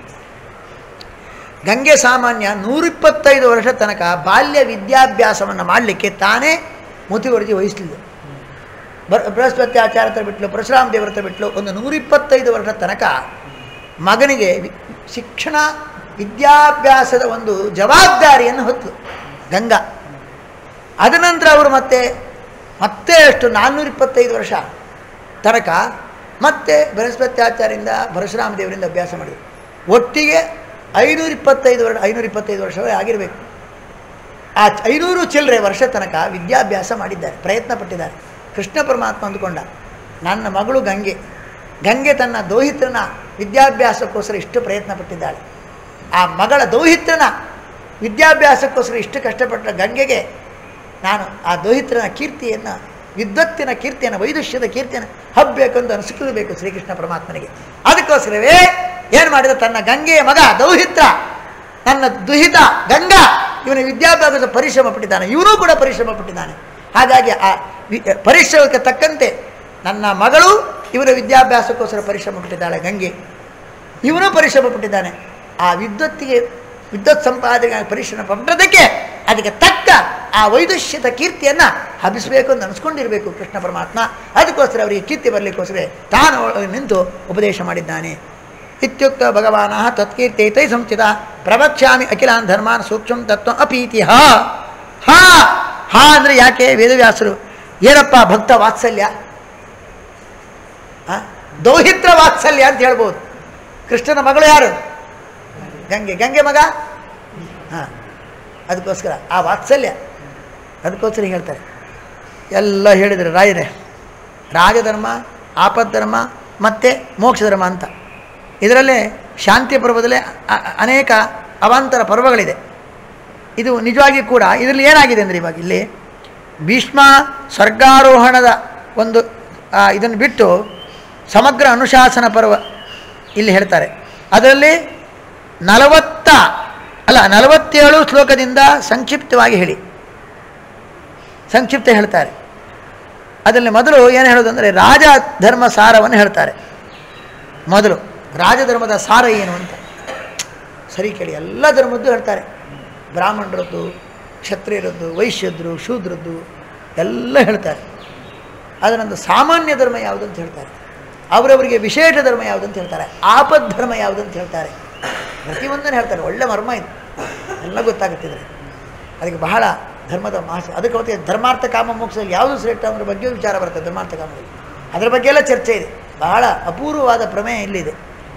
ಗಂಗೆ ಸಾಮಾನ್ಯ ನೂರಿಪ್ಪತ್ತೈದು ವರ್ಷ ತನಕ ಬಾಲ್ಯ ವಿದ್ಯಾಭ್ಯಾಸವನ್ನು ಮಾಡಲಿಕ್ಕೆ ತಾನೇ ಮುತುವರ್ಜಿ ವಹಿಸಲಿಲ್ಲ ಬರ್ ಬೃಹಸ್ಪತಿ ಆಚಾರ ಹತ್ರ ಬಿಟ್ಲು ಪರಶುರಾಮ ದೇವರ ಹತ್ರ ಬಿಟ್ಲು ಒಂದು ನೂರಿಪ್ಪತ್ತೈದು ವರ್ಷ ತನಕ ಮಗನಿಗೆ ವಿ- ಶಿಕ್ಷಣ ವಿದ್ಯಾಭ್ಯಾಸದ ಒಂದು ಜವಾಬ್ದಾರಿಯನ್ನು ಹೊತ್ತು ಗಂಗಾ ಅದ ನಂತರ ಅವರು ಮತ್ತೆ ಮತ್ತೆ ಅಷ್ಟು ನಾನ್ನೂರ ಇಪ್ಪತ್ತೈದು ವರ್ಷ ತನಕ ಮತ್ತೆ ಬೃಹಸ್ಪತಿ ಆಚಾರ್ಯರಿಂದ ಪರಶುರಾಮ ದೇವರಿಂದ ಅಭ್ಯಾಸ ಮಾಡಿದರು ಒಟ್ಟಿಗೆ ಐನೂರ ಇಪ್ಪತ್ತೈದು ವರ್ಷ ಐನೂರ ಇಪ್ಪತ್ತೈದು ವರ್ಷವೇ ಆಗಿರಬೇಕು ಆ ಚ- ಐನೂರು ಚಿಲ್ಲರೆ ವರ್ಷ ತನಕ ವಿದ್ಯಾಭ್ಯಾಸ ಮಾಡಿದ್ದಾರೆ ಪ್ರಯತ್ನ ಪಟ್ಟಿದ್ದಾರೆ ಕೃಷ್ಣ ಪರಮಾತ್ಮ ಅಂದುಕೊಂಡ ನನ್ನ ಮಗಳು ಗಂಗೆ ಗಂಗೆ ತನ್ನ ದೌಹಿತ್ರನ ವಿದ್ಯಾಭ್ಯಾಸಕ್ಕೋಸ್ಕರ ಇಷ್ಟು ಪ್ರಯತ್ನ ಪಟ್ಟಿದ್ದಾಳೆ ಆ ಮಗಳ ದೌಹಿತ್ರನ ವಿದ್ಯಾಭ್ಯಾಸಕ್ಕೋಸ್ಕರ ಇಷ್ಟು ಕಷ್ಟಪಟ್ಟ ಗಂಗೆಗೆ ನಾನು ಆ ದೋಹಿತ್ರನ ಕೀರ್ತಿಯನ್ನು ವಿದ್ವತ್ತಿನ ಕೀರ್ತಿಯನ್ನು ವೈದುಷ್ಯದ ಕೀರ್ತಿಯನ್ನು ಹಬ್ಬಬೇಕು ಅಂತ ಅನಿಸ್ಕೊಳ್ಬೇಕು ಶ್ರೀಕೃಷ್ಣ ಪರಮಾತ್ಮನಿಗೆ ಅದಕ್ಕೋಸ್ಕರವೇ ಏನು ಮಾಡಿದ ತನ್ನ ಗಂಗೆಯ ಮಗ ದೌಹಿತ್ರ ನನ್ನ ದುಹಿತ ಗಂಗಾ ಇವನ ವಿದ್ಯಾಭ್ಯಾಸದ ಪರಿಶ್ರಮ ಪಟ್ಟಿದ್ದಾನೆ ಇವನು ಕೂಡ ಪರಿಶ್ರಮ ಪಟ್ಟಿದ್ದಾನೆ ಹಾಗಾಗಿ ಆ ವಿ- ಪರಿಶ್ರಮಕ್ಕೆ ತಕ್ಕಂತೆ ನನ್ನ ಮಗಳು ಇವರ ವಿದ್ಯಾಭ್ಯಾಸಕ್ಕೋಸ್ಕರ ಪರಿಶ್ರಮ ಪಟ್ಟಿದ್ದಾಳೆ ಗಂಗೆ ಇವನು ಪರಿಶ್ರಮ ಪಟ್ಟಿದ್ದಾನೆ ಆ ವಿದ್ವತ್ತಿಗೆ ವಿದ್ವತ್ ಸಂಪಾದನೆ ಪರಿಶ್ರಮ ಪಟ್ಟದಕ್ಕೆ ಅದಕ್ಕೆ ತಕ್ಕ ಆ ವೈದುಷ್ಯದ ಕೀರ್ತಿಯನ್ನು ಹಬ್ಬಿಸಬೇಕು ಅಂತ ಅನಿಸ್ಕೊಂಡಿರಬೇಕು ಕೃಷ್ಣ ಪರಮಾತ್ಮ ಅದಕ್ಕೋಸ್ಕರ ಅವರಿಗೆ ಕೀರ್ತಿ ಬರಲಿಕ್ಕೋಸ್ಕರ ತಾನು ಒಳಗೆ ನಿಂತು ಉಪದೇಶ ಮಾಡಿದ್ದಾನೆ ಇತ್ಯುಕ್ತ ಭಗವಾನ ತತ್ಕೀರ್ತೈತೈ ಸಂಚಿತ ಪ್ರವಕ್ಷ್ಯಾಮಿ ಅಖಿಲಾನ್ ಧರ್ಮಾನ್ ಸೂಕ್ಷ್ಮ ತತ್ವ ಅಪೀತಿ ಹಾ ಹಾ ಹಾ ಅಂದರೆ ಯಾಕೆ ವೇದವ್ಯಾಸರು ಏನಪ್ಪ ಭಕ್ತ ವಾತ್ಸಲ್ಯ ಆ? ದೌಹಿತ್ರ ವಾತ್ಸಲ್ಯ ಅಂತ ಹೇಳ್ಬೋದು ಕೃಷ್ಣನ ಮಗಳು ಯಾರು ಗಂಗೆ ಗಂಗೆ ಮಗ ಹಾಂ ಅದಕ್ಕೋಸ್ಕರ ಆ ವಾತ್ಸಲ್ಯ ಅದಕ್ಕೋಸ್ಕರ ಹೇಳ್ತಾರೆ ಎಲ್ಲ ಹೇಳಿದರು ರಾಯರೇ ರಾಜಧರ್ಮ ಆಪದ್ಧರ್ಮ ಮತ್ತು ಮೋಕ್ಷ ಧರ್ಮ ಅಂತ ಇದರಲ್ಲೇ ಶಾಂತಿ ಪರ್ವದಲ್ಲೇ ಅ- ಅ- ಅನೇಕ ಅವಾಂತರ ಪರ್ವಗಳಿದೆ ಇದು ನಿಜವಾಗಿ ಕೂಡ ಇದರಲ್ಲಿ ಏನಾಗಿದೆ ಅಂದರೆ ಇವಾಗ ಇಲ್ಲಿ ಭೀಷ್ಮ ಸ್ವರ್ಗಾರೋಹಣದ ಒಂದು ಇದನ್ನು ಬಿಟ್ಟು ಸಮಗ್ರ ಅನುಶಾಸನ ಪರ್ವ ಇಲ್ಲಿ ಹೇಳ್ತಾರೆ ಅದರಲ್ಲಿ ನಲವತ್ತ ಅಲ್ಲ ನಲವತ್ತೇಳು ಶ್ಲೋಕದಿಂದ ಸಂಕ್ಷಿಪ್ತವಾಗಿ ಹೇಳಿ ಸಂಕ್ಷಿಪ್ತ ಹೇಳ್ತಾರೆ ಅದರಲ್ಲಿ ಮೊದಲು ಏನು ಹೇಳೋದು ಅಂದರೆ ರಾಜ ಧರ್ಮ ಸಾರವನ್ನು ಹೇಳ್ತಾರೆ ಮೊದಲು ರಾಜಧರ್ಮದ ಸಾರ ಏನು ಅಂತ ಸರಿ ಕೇಳಿ ಎಲ್ಲ ಧರ್ಮದ್ದು ಹೇಳ್ತಾರೆ ಬ್ರಾಹ್ಮಣರದ್ದು ಕ್ಷತ್ರಿಯರದ್ದು ವೈಶ್ಯದ್ರು ಶೂದ್ರದ್ದು ಎಲ್ಲ ಹೇಳ್ತಾರೆ ಅದರಂದು ಸಾಮಾನ್ಯ ಧರ್ಮ ಯಾವುದು ಅಂತ ಹೇಳ್ತಾರೆ ಅವರವರಿಗೆ ವಿಶೇಷ ಧರ್ಮ ಯಾವುದು ಅಂತ ಹೇಳ್ತಾರೆ ಆಪದ್ ಧರ್ಮ ಯಾವುದು ಅಂತ ಹೇಳ್ತಾರೆ ಪ್ರತಿಯೊಂದನ್ನು ಹೇಳ್ತಾರೆ ಒಳ್ಳೆ ಮರ್ಮ ಇದು ಎಲ್ಲ ಗೊತ್ತಾಗುತ್ತಿದ್ರೆ ಅದಕ್ಕೆ ಬಹಳ ಧರ್ಮದ ಮಾಸ ಅದಕ್ಕೆ ಅವತ್ತಿಗೆ ಧರ್ಮಾರ್ಥ ಕಾಮ ಮೋಕ್ಷದಲ್ಲಿ ಯಾವುದು ಶ್ರೇಷ್ಠ ಅನ್ನೋದ್ರ ಬಗ್ಗೆ ವಿಚಾರ ಬರುತ್ತೆ ಧರ್ಮಾರ್ಥ ಕಾಮದಲ್ಲಿ ಅದರ ಬಗ್ಗೆ ಎಲ್ಲ ಚರ್ಚೆ ಇದೆ ಬಹಳ ಅಪೂರ್ವವಾದ ಪ್ರಮೇಯ ಇಲ್ಲಿದೆ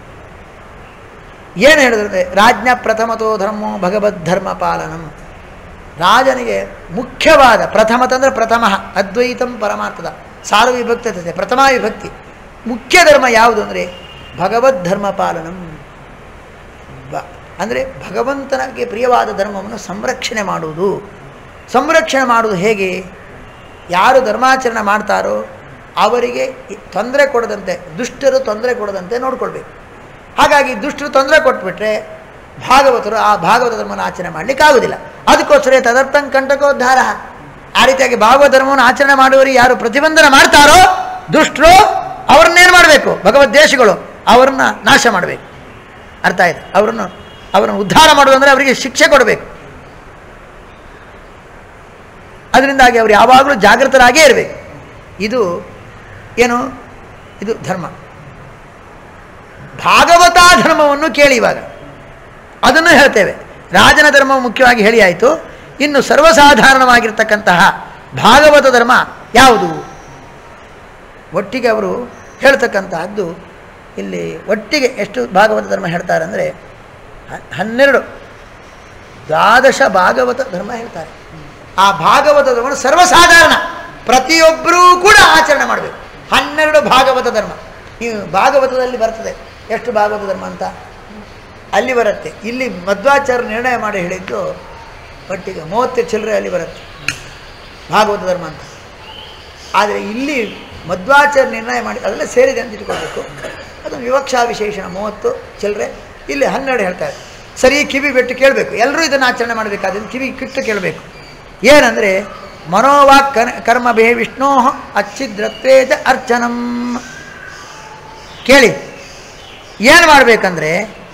ಏನು ಹೇಳಿದ್ರೆ ರಾಜ್ಞ ಪ್ರಥಮತೋ ಧರ್ಮೋ ಭಗವದ್ ಧರ್ಮ ಪಾಲನಂ ರಾಜನಿಗೆ ಮುಖ್ಯವಾದ ಪ್ರಥಮತ ಅಂದರೆ ಪ್ರಥಮ ಅದ್ವೈತಂ ಪರಮಾರ್ಥದ ಸಾರು ವಿಭಕ್ತತೆ ಪ್ರಥಮ ವಿಭಕ್ತಿ ಮುಖ್ಯ ಧರ್ಮ ಯಾವುದು ಅಂದರೆ ಭಗವದ್ ಧರ್ಮ ಪಾಲನಂ ಬ ಅಂದರೆ ಭಗವಂತನಿಗೆ ಪ್ರಿಯವಾದ ಧರ್ಮವನ್ನು ಸಂರಕ್ಷಣೆ ಮಾಡುವುದು ಸಂರಕ್ಷಣೆ ಮಾಡುವುದು ಹೇಗೆ ಯಾರು ಧರ್ಮಾಚರಣೆ ಮಾಡ್ತಾರೋ ಅವರಿಗೆ ತೊಂದರೆ ಕೊಡದಂತೆ ದುಷ್ಟರು ತೊಂದರೆ ಕೊಡದಂತೆ ನೋಡ್ಕೊಳ್ಬೇಕು ಹಾಗಾಗಿ ದುಷ್ಟರು ತೊಂದರೆ ಕೊಟ್ಬಿಟ್ರೆ ಭಾಗವತರು ಆ ಭಾಗವತ ಧರ್ಮನ ಆಚರಣೆ ಮಾಡಲಿಕ್ಕೆ ಆಗುವುದಿಲ್ಲ ಅದಕ್ಕೋಸ್ಕರ ತದರ್ಥಂ ಕಂಟಕೋದ್ಧಾರ ಆ ರೀತಿಯಾಗಿ ಭಾಗವತ ಧರ್ಮವನ್ನು ಆಚರಣೆ ಮಾಡುವವರಿಗೆ ಯಾರು ಪ್ರತಿಬಂಧನ ಮಾಡ್ತಾರೋ ದುಷ್ಟರು ಅವ್ರನ್ನೇನು ಮಾಡಬೇಕು ಭಗವದ್ದೇಶಗಳು ಅವರನ್ನ ನಾಶ ಮಾಡಬೇಕು ಅರ್ಥ ಆಯ್ತು ಅವರನ್ನು ಅವರನ್ನು ಉದ್ಧಾರ ಮಾಡುವಂದರೆ ಅವರಿಗೆ ಶಿಕ್ಷೆ ಕೊಡಬೇಕು ಅದರಿಂದಾಗಿ ಅವರು ಯಾವಾಗಲೂ ಜಾಗೃತರಾಗೇ ಇರಬೇಕು ಇದು ಏನು ಇದು ಧರ್ಮ ಭಾಗವತ ಧರ್ಮವನ್ನು ಕೇಳಿ ಇವಾಗ ಅದನ್ನು ಹೇಳ್ತೇವೆ ರಾಜನ ಧರ್ಮ ಮುಖ್ಯವಾಗಿ ಹೇಳಿ ಆಯಿತು ಇನ್ನು ಸರ್ವಸಾಧಾರಣವಾಗಿರ್ತಕ್ಕಂತಹ ಭಾಗವತ ಧರ್ಮ ಯಾವುದು ಒಟ್ಟಿಗೆ ಅವರು ಹೇಳ್ತಕ್ಕಂತಹದ್ದು ಇಲ್ಲಿ ಒಟ್ಟಿಗೆ ಎಷ್ಟು ಭಾಗವತ ಧರ್ಮ ಹೇಳ್ತಾರೆ ಅಂದರೆ ಹನ್ನೆರಡು ದ್ವಾದಶ ಭಾಗವತ ಧರ್ಮ ಹೇಳ್ತಾರೆ ಆ ಭಾಗವತ ಧರ್ಮ ಸರ್ವಸಾಧಾರಣ ಪ್ರತಿಯೊಬ್ಬರೂ ಕೂಡ ಆಚರಣೆ ಮಾಡಬೇಕು ಹನ್ನೆರಡು ಭಾಗವತ ಧರ್ಮ ನೀವು ಭಾಗವತದಲ್ಲಿ ಬರ್ತದೆ ಎಷ್ಟು ಭಾಗವತ ಧರ್ಮ ಅಂತ ಅಲ್ಲಿ ಬರುತ್ತೆ ಇಲ್ಲಿ ಮಧ್ವಾಚಾರ್ಯ ನಿರ್ಣಯ ಮಾಡಿ ಹೇಳಿದ್ದು ಒಟ್ಟಿಗೆ ಮೂವತ್ತು ಚಿಲ್ಲರೆ ಅಲ್ಲಿ ಬರುತ್ತೆ ಭಾಗವತ ಧರ್ಮ ಅಂತ ಆದರೆ ಇಲ್ಲಿ ಮಧ್ವಾಚಾರ್ಯ ನಿರ್ಣಯ ಮಾಡಿ ಅದೆಲ್ಲ ಸೇರಿದೆ ಅಂತ ಇಟ್ಕೊಳ್ಬೇಕು ಅದು ವಿವಕ್ಷಾ ವಿಶೇಷಣ ಮೂವತ್ತು ಚಿಲ್ಲರೆ ಇಲ್ಲಿ ಹನ್ನೆರಡು ಹೇಳ್ತಾರೆ ಸರಿ ಕಿವಿ ಬಿಟ್ಟು ಕೇಳಬೇಕು ಎಲ್ಲರೂ ಇದನ್ನು ಆಚರಣೆ ಮಾಡಬೇಕಾದ್ರೆ ಕಿವಿ ಕಿಟ್ಟು ಕೇಳಬೇಕು ಏನಂದರೆ ಮನೋವಾಕ್ ಕರ್ ಕರ್ಮ ಭೇ ವಿಷ್ಣೋ ಅಚ್ಛಿದ್ರತ್ವೇಜ ಅರ್ಚನಂ ಕೇಳಿ ಏನು ಮಾಡಬೇಕಂದ್ರೆ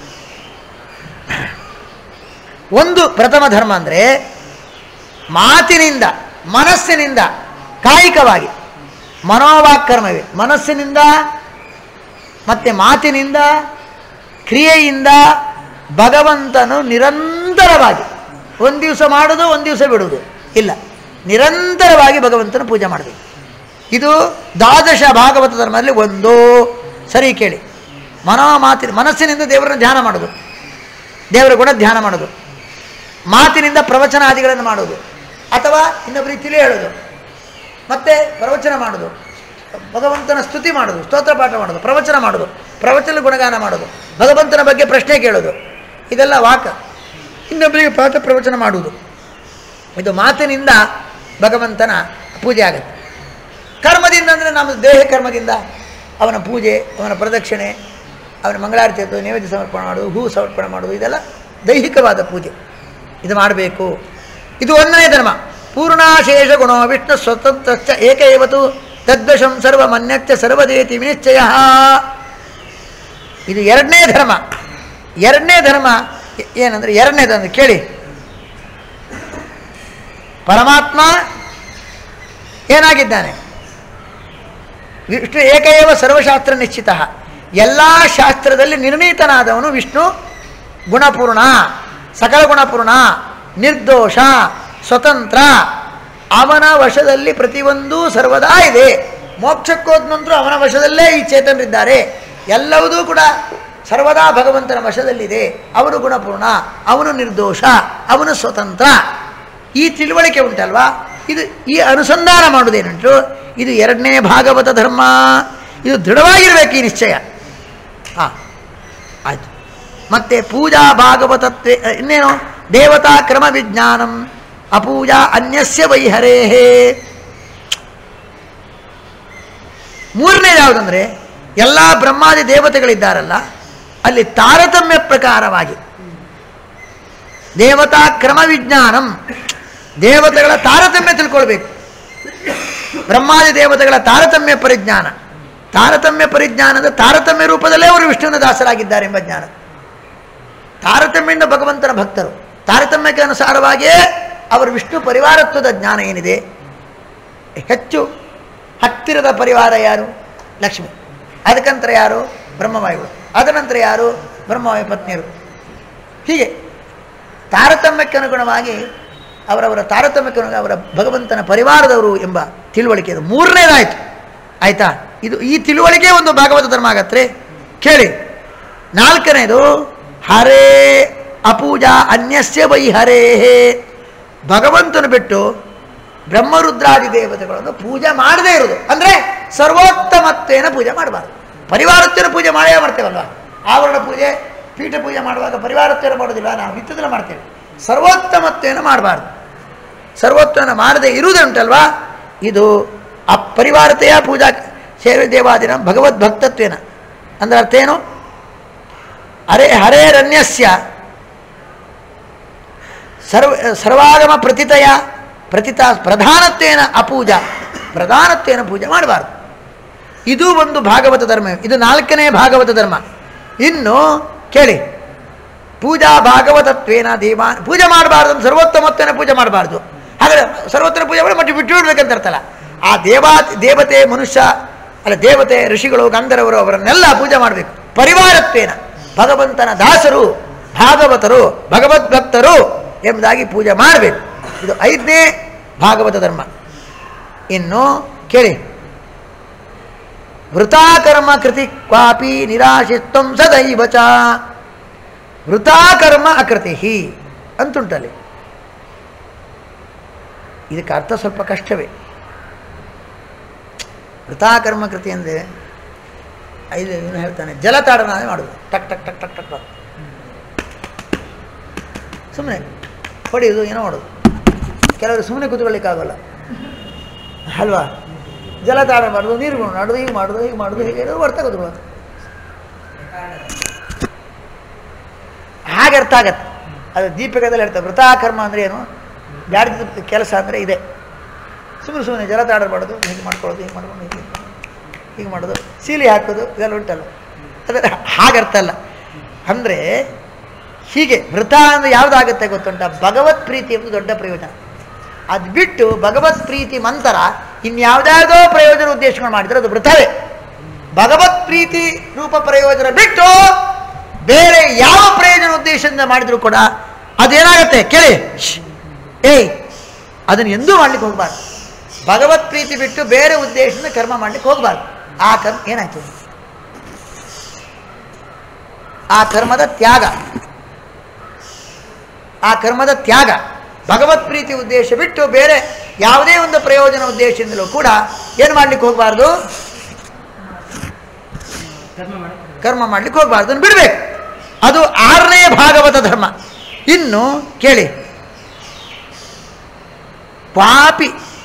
ಒಂದು ಪ್ರಥಮ ಧರ್ಮ ಅಂದರೆ ಮಾತಿನಿಂದ ಮನಸ್ಸಿನಿಂದ ಕಾಯಿಕವಾಗಿ ಮನೋವಾಕ್ಕರ್ಮವೇ ಮನಸ್ಸಿನಿಂದ ಮತ್ತು ಮಾತಿನಿಂದ ಕ್ರಿಯೆಯಿಂದ ಭಗವಂತನು ನಿರಂತರವಾಗಿ ಒಂದು ದಿವಸ ಮಾಡೋದು ಒಂದು ದಿವಸ ಬಿಡುವುದು ಇಲ್ಲ ನಿರಂತರವಾಗಿ ಭಗವಂತನ ಪೂಜೆ ಮಾಡಬೇಕು ಇದು ದ್ವಾದಶ ಭಾಗವತ ಧರ್ಮದಲ್ಲಿ ಒಂದು ಸರಿ ಕೇಳಿ ಮನೋ ಮಾತಿನ ಮನಸ್ಸಿನಿಂದ ದೇವರನ್ನು ಧ್ಯಾನ ಮಾಡೋದು ದೇವರ ಗುಣ ಧ್ಯಾನ ಮಾಡೋದು ಮಾತಿನಿಂದ ಪ್ರವಚನಾದಿಗಳನ್ನು ಮಾಡೋದು ಅಥವಾ ಇನ್ನೊಬ್ಬರಿಗೆ ತಿಳಿ ಹೇಳೋದು ಮತ್ತೆ ಪ್ರವಚನ ಮಾಡೋದು ಭಗವಂತನ ಸ್ತುತಿ ಮಾಡೋದು ಸ್ತೋತ್ರ ಪಾಠ ಮಾಡೋದು ಪ್ರವಚನ ಮಾಡೋದು ಪ್ರವಚನ ಗುಣಗಾನ ಮಾಡೋದು ಭಗವಂತನ ಬಗ್ಗೆ ಪ್ರಶ್ನೆ ಕೇಳೋದು ಇದೆಲ್ಲ ವಾಕ ಇನ್ನೊಬ್ಬರಿಗೆ ಪಾಠ ಪ್ರವಚನ ಮಾಡುವುದು ಇದು ಮಾತಿನಿಂದ ಭಗವಂತನ ಪೂಜೆ ಆಗುತ್ತೆ ಕರ್ಮದಿಂದ ಅಂದರೆ ನಮ್ಮ ದೇಹ ಕರ್ಮದಿಂದ ಅವನ ಪೂಜೆ ಅವನ ಪ್ರದಕ್ಷಿಣೆ ಅವನ ಮಂಗಳಾರತಿ ಎತ್ತೋದು ನೈವೇದ್ಯ ಸಮರ್ಪಣೆ ಮಾಡೋದು ಹೂ ಸಮರ್ಪಣೆ ಮಾಡೋದು ಇದೆಲ್ಲ ದೈಹಿಕವಾದ ಪೂಜೆ ಇದು ಮಾಡಬೇಕು ಇದು ಒಂದನೇ ಧರ್ಮ ಪೂರ್ಣಾಶೇಷ ಗುಣೋ ವಿಷ್ಣು ಸ್ವತಂತ್ರಶ್ಚ ಏಕ ಏವತು ತದ್ವಶಂ ಸರ್ವಮನ್ಯಚ್ಚ ಸರ್ವದೇತಿ ವಿನಿಶ್ಚಯ ಇದು ಎರಡನೇ ಧರ್ಮ ಎರಡನೇ ಧರ್ಮ ಎ- ಏನಂದ್ರೆ ಎರಡನೇದು ಅಂದ್ರೆ ಕೇಳಿ ಪರಮಾತ್ಮ ಏನಾಗಿದ್ದಾನೆ ವಿಷ್ಣು ಏಕೈವ ಸರ್ವಶಾಸ್ತ್ರ ನಿಶ್ಚಿತ ಎಲ್ಲ ಶಾಸ್ತ್ರದಲ್ಲಿ ನಿರ್ಣೀತನಾದವನು ವಿಷ್ಣು ಗುಣಪೂರ್ಣ ಸಕಲ ಗುಣಪೂರ್ಣ ನಿರ್ದೋಷ ಸ್ವತಂತ್ರ ಅವನ ವಶದಲ್ಲಿ ಪ್ರತಿಯೊಂದು ಸರ್ವದಾ ಇದೆ ಮೋಕ್ಷಕ್ಕೋದ ನಂತರ ಅವನ ವಶದಲ್ಲೇ ಈ ಚೇತನರಿದ್ದಾರೆ ಎಲ್ಲವುದೂ ಕೂಡ ಸರ್ವದಾ ಭಗವಂತನ ವಶದಲ್ಲಿದೆ ಅವನು ಗುಣಪೂರ್ಣ ಅವನು ನಿರ್ದೋಷ ಅವನು ಸ್ವತಂತ್ರ ಈ ತಿಳುವಳಿಕೆ ಉಂಟಲ್ವಾ ಇದು ಈ ಅನುಸಂಧಾನ ಮಾಡುವುದೇನುಂಟು ಇದು ಎರಡನೇ ಭಾಗವತ ಧರ್ಮ ಇದು ದೃಢವಾಗಿರಬೇಕು ಈ ನಿಶ್ಚಯ ಹಾಂ ಆಯಿತು ಮತ್ತೆ ಪೂಜಾ ಭಾಗವತತ್ವೇ ಇನ್ನೇನು ದೇವತಾ ಕ್ರಮ ವಿಜ್ಞಾನಂ ಅಪೂಜಾ ಅನ್ಯಸ್ಯ ವೈಹರೇಹೇ ಮೂರನೇದು ಯಾವುದಂದರೆ ಎಲ್ಲ ಬ್ರಹ್ಮಾದಿ ದೇವತೆಗಳಿದ್ದಾರಲ್ಲ ಅಲ್ಲಿ ತಾರತಮ್ಯ ಪ್ರಕಾರವಾಗಿ ದೇವತಾ ಕ್ರಮ ವಿಜ್ಞಾನಂ ದೇವತೆಗಳ ತಾರತಮ್ಯ ತಿಳ್ಕೊಳ್ಬೇಕು ಬ್ರಹ್ಮಾದಿ ದೇವತೆಗಳ ತಾರತಮ್ಯ ಪರಿಜ್ಞಾನ ತಾರತಮ್ಯ ಪರಿಜ್ಞಾನದ ತಾರತಮ್ಯ ರೂಪದಲ್ಲೇ ಅವರು ವಿಷ್ಣುವಿನ ದಾಸರಾಗಿದ್ದಾರೆ ಎಂಬ ಜ್ಞಾನ ತಾರತಮ್ಯದಿಂದ ಭಗವಂತನ ಭಕ್ತರು ತಾರತಮ್ಯಕ್ಕೆ ಅನುಸಾರವಾಗಿಯೇ ಅವರು ವಿಷ್ಣು ಪರಿವಾರತ್ವದ ಜ್ಞಾನ ಏನಿದೆ ಹೆಚ್ಚು ಹತ್ತಿರದ ಪರಿವಾರ ಯಾರು ಲಕ್ಷ್ಮಿ ಅದಕ್ಕಂತರ ಯಾರು ಬ್ರಹ್ಮವಾಯುಗಳು ಅದನಂತರ ಯಾರು ಬ್ರಹ್ಮವಾಯು ಪತ್ನಿಯರು ಹೀಗೆ ತಾರತಮ್ಯಕ್ಕೆ ಅನುಗುಣವಾಗಿ ಅವರವರ ತಾರತಮ್ಯಕ್ಕೆ ಅನುಗುಣ ಅವರ ಭಗವಂತನ ಪರಿವಾರದವರು ಎಂಬ ತಿಳುವಳಿಕೆ ಇದು ಮೂರನೇದಾಯಿತು ಆಯಿತಾ ಇದು ಈ ತಿಳುವಳಿಕೆ ಒಂದು ಭಾಗವತ ಧರ್ಮ ಆಗತ್ತೆ ಕೇಳಿ ನಾಲ್ಕನೇದು ಹರೇ ಅಪೂಜಾ ಅನ್ಯಸ್ಯ ವೈ ಹರೇ ಭಗವಂತನು ಬಿಟ್ಟು ಬ್ರಹ್ಮರುದ್ರಾದಿ ದೇವತೆಗಳನ್ನು ಪೂಜೆ ಮಾಡದೇ ಇರೋದು ಅಂದರೆ ಸರ್ವೋತ್ತಮತ್ವೇನ ಪೂಜೆ ಮಾಡಬಾರ್ದು ಪರಿವಾರತ್ವೇನ ಪೂಜೆ ಮಾಡೇ ಮಾಡ್ತೇವಲ್ವ ಆವರಣ ಪೂಜೆ ಪೀಠ ಪೂಜೆ ಮಾಡುವಾಗ ಪರಿವಾರತ್ವೇನ ಮಾಡೋದಿಲ್ಲ ನಾವು ನಿತ್ಯದಲ್ಲಿ ಮಾಡ್ತೇವೆ ಸರ್ವೋತ್ತಮತ್ವೇನ ಮಾಡಬಾರ್ದು ಸರ್ವೋತ್ತಮನ ಮಾಡದೇ ಇರುವುದುಂಟಲ್ವಾ ಇದು ಅಪರಿವಾರತೆಯ ಪೂಜಾ ಸೇವೆ ದೇವಾದಿನ ಭಗವದ್ಭಕ್ತತ್ವೇನ ಅಂದ್ರೆ ಅರ್ಥ ಏನು ಹರೇ ಹರೇರನ್ಯಸ್ಯ ಸರ್ವ ಸರ್ವಾಗಮ ಪ್ರತಿತಯ ಪ್ರತಿತ ಪ್ರಧಾನತ್ವೇನ ಅಪೂಜಾ ಪ್ರಧಾನತ್ವೇನ ಪೂಜೆ ಮಾಡಬಾರ್ದು ಇದು ಒಂದು ಭಾಗವತ ಧರ್ಮ ಇದು ನಾಲ್ಕನೇ ಭಾಗವತ ಧರ್ಮ ಇನ್ನು ಕೇಳಿ ಪೂಜಾ ಭಾಗವತತ್ವೇನ ದೇವ ಪೂಜೆ ಮಾಡಬಾರ್ದು ಅಂತ ಸರ್ವೋತ್ತಮತ್ವೇನ ಪೂಜೆ ಮಾಡಬಾರ್ದು ಹಾಗಾದ್ರೆ ಸರ್ವೋತ್ತಮ ಪೂಜೆ ಮಾಡಿ ಮತ್ತೆ ಬಿಟ್ಟು ಬಿಡ್ಬೇಕಂತ ಅರ್ಥಲ್ಲ ಆ ದೇವಾ ದೇವತೆ ಮನುಷ್ಯ ಅಲ್ಲ ದೇವತೆ ಋಷಿಗಳು ಗಂಧರ್ವರು ಅವರನ್ನೆಲ್ಲ ಪೂಜೆ ಮಾಡಬೇಕು ಪರಿವಾರತ್ವೇನ ಭಗವಂತನ ದಾಸರು ಭಾಗವತರು ಭಗವದ್ಭಕ್ತರು ಎಂಬುದಾಗಿ ಪೂಜೆ ಮಾಡಬೇಕು ಇದು ಐದನೇ ಭಾಗವತ ಧರ್ಮ ಇನ್ನು ಕೇಳಿ ವೃತಾಕರ್ಮ ಕೃತಿ ಕ್ವಾಪಿ ನಿರಾಶಿತ್ವಂ ಸದೈವ ಚ ವೃತಾಕರ್ಮ ಅಕೃತಿ ಅಂತುಂಟಲ್ಲಿ ಇದಕ್ಕೆ ಅರ್ಥ ಸ್ವಲ್ಪ ಕಷ್ಟವೇ ವೃತಾಕರ್ಮ ಕೃತಿ ಅಂದರೆ ಐದು ಏನು ಹೇಳ್ತಾನೆ ಜಲತಾಡನಾನೇ ಮಾಡೋದು ಟಕ್ ಟಕ್ ಟಕ್ ಟಕ್ ಟಕ್ ಸುಮ್ಮನೆ ಹೊಡೆಯೋದು ಏನೋ ಮಾಡೋದು ಕೆಲವರು ಸುಮ್ಮನೆ ಕೂತ್ಕೊಳ್ಳಿಕ್ಕಾಗಲ್ಲ ಅಲ್ವಾ ಜಲತಾಡ ಮಾಡೋದು ನೀರು ಮಾಡೋದು ಹೀಗೆ ಮಾಡೋದು ಹೀಗೆ ಮಾಡೋದು ಹೀಗೆ ಹೇಳೋದು ಬರ್ತಾ ಕೂತ್ಕೊಳ್ಳೋದು ಹಾಗೆ ಅರ್ಥ ಆಗತ್ತೆ ಅದು ದೀಪಿಕದಲ್ಲಿ ಹೇಳ್ತಾರೆ ವೃತಾಕರ್ಮ ಅಂದರೆ ಏನು ಬ್ಯಾಡ್ದ ಕೆಲಸ ಅಂದರೆ ಇದೆ ಸುಮ್ಮನೆ ಸುಮ್ಮನೆ ಜಲತಾಡ ಮಾಡೋದು ಹೀಗೆ ಮಾಡ್ಕೊಳ್ಳೋದು ಹೀಗೆ ಮಾಡ್ಕೊಂಡು ಹೀಗೆ ಹೀಗೆ ಮಾಡೋದು ಸೀಲಿ ಹಾಕೋದು ಇದೆಲ್ಲ ಉಂಟಲ್ಲ ಅದರ ಹಾಗೆ ಅರ್ಥ ಅಲ್ಲ ಅಂದರೆ ಹೀಗೆ ವೃತ ಅಂದರೆ ಯಾವುದಾಗುತ್ತೆ ಗೊತ್ತುಂಟ ಭಗವತ್ ಪ್ರೀತಿ ಎಂಬುದು ದೊಡ್ಡ ಪ್ರಯೋಜನ ಅದು ಬಿಟ್ಟು ಭಗವತ್ ಪ್ರೀತಿ ಮಂತರ ಇನ್ಯಾವುದಾವುದೋ ಪ್ರಯೋಜನ ಉದ್ದೇಶಗಳು ಮಾಡಿದರೆ ಅದು ವೃತವೇ ಭಗವತ್ ಪ್ರೀತಿ ರೂಪ ಪ್ರಯೋಜನ ಬಿಟ್ಟು ಬೇರೆ ಯಾವ ಪ್ರಯೋಜನ ಉದ್ದೇಶದಿಂದ ಮಾಡಿದರೂ ಕೂಡ ಅದೇನಾಗತ್ತೆ ಕೇಳಿ ಶ್ಶ್. ಏಯ್ ಅದನ್ನು ಎಂದೂ ಮಾಡ್ಲಿಕ್ಕೆ ಹೋಗಬಾರ್ದು ಭಗವತ್ ಪ್ರೀತಿ ಬಿಟ್ಟು ಬೇರೆ ಉದ್ದೇಶದಿಂದ ಕರ್ಮ ಮಾಡ್ಲಿಕ್ಕೆ ಹೋಗಬಾರ್ದು ಆ ಕರ್ಮ ಏನಾಯ್ತು ಆ ಕರ್ಮದ ತ್ಯಾಗ ಆ ಕರ್ಮದ ತ್ಯಾಗ ಭಗವತ್ ಪ್ರೀತಿ ಉದ್ದೇಶ ಬಿಟ್ಟು ಬೇರೆ ಯಾವುದೇ ಒಂದು ಪ್ರಯೋಜನ ಉದ್ದೇಶದಿಂದಲೂ ಕೂಡ ಏನು ಮಾಡ್ಲಿಕ್ಕೆ ಹೋಗಬಾರ್ದು ಕರ್ಮ ಮಾಡ್ಲಿಕ್ಕೆ ಹೋಗಬಾರ್ದು ಅದನ್ನು ಬಿಡಬೇಕು ಅದು ಆರನೇ ಭಾಗವತ ಧರ್ಮ ಇನ್ನು ಕೇಳಿ ಪಾಪಿ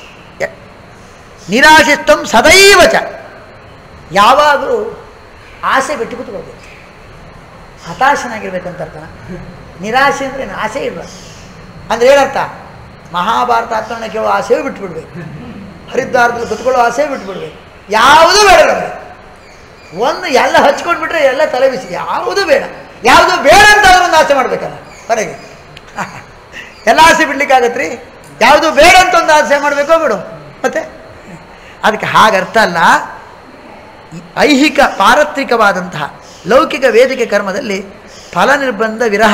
ನಿರಾಶಿಸ್ತಂ ಸದೈವ ಚ ಯಾವಾಗಲೂ ಆಸೆ ಬಿಟ್ಟು ಕೂತ್ಕೊಳ್ಬೇಕು ಹತಾಶನಾಗಿರ್ಬೇಕಂತ ಅರ್ಥನ ನಿರಾಶೆ ಅಂದರೆ ಏನು? ಆಸೆ ಇಲ್ವ ಅಂದರೆ ಏನರ್ಥ ಮಹಾಭಾರತ ಹತ್ತಣ್ಣ ಕೇಳೋ ಆಸೆಯೂ ಬಿಟ್ಬಿಡ್ಬೇಕು ಹರಿದ್ವಾರದಲ್ಲಿ ಕುತ್ಕೊಳ್ಳೋ ಆಸೆ ಬಿಟ್ಬಿಡ್ಬೇಕು ಯಾವುದೂ ಬೇಡ ನಮಗೆ ಒಂದು ಎಲ್ಲ ಹಚ್ಕೊಂಡು ಬಿಟ್ರೆ ಎಲ್ಲ ತಲೆ ಬಿಸಿ ಯಾವುದೂ ಬೇಡ ಯಾವುದು ಬೇಡ ಅಂತ ಆದ್ರೂ ಒಂದು ಆಸೆ ಮಾಡ್ಬೇಕಲ್ಲ ಹೊರಗೆ ಎಲ್ಲ ಆಸೆ ಬಿಡ್ಲಿಕ್ಕಾಗತ್ತೆ ರೀ ಯಾವುದು ಬೇಡ ಅಂತ ಒಂದು ಆಸೆ ಮಾಡಬೇಕೋ ಬಿಡು ಮತ್ತೆ ಅದಕ್ಕೆ ಹಾಗರ್ಥ ಅಲ್ಲ ಈ ಐಹಿಕ ಪಾರತ್ರಿಕವಾದಂತಹ ಲೌಕಿಕ ವೇದಿಕೆ ಕರ್ಮದಲ್ಲಿ ಫಲ ನಿರ್ಬಂಧ ವಿರಹ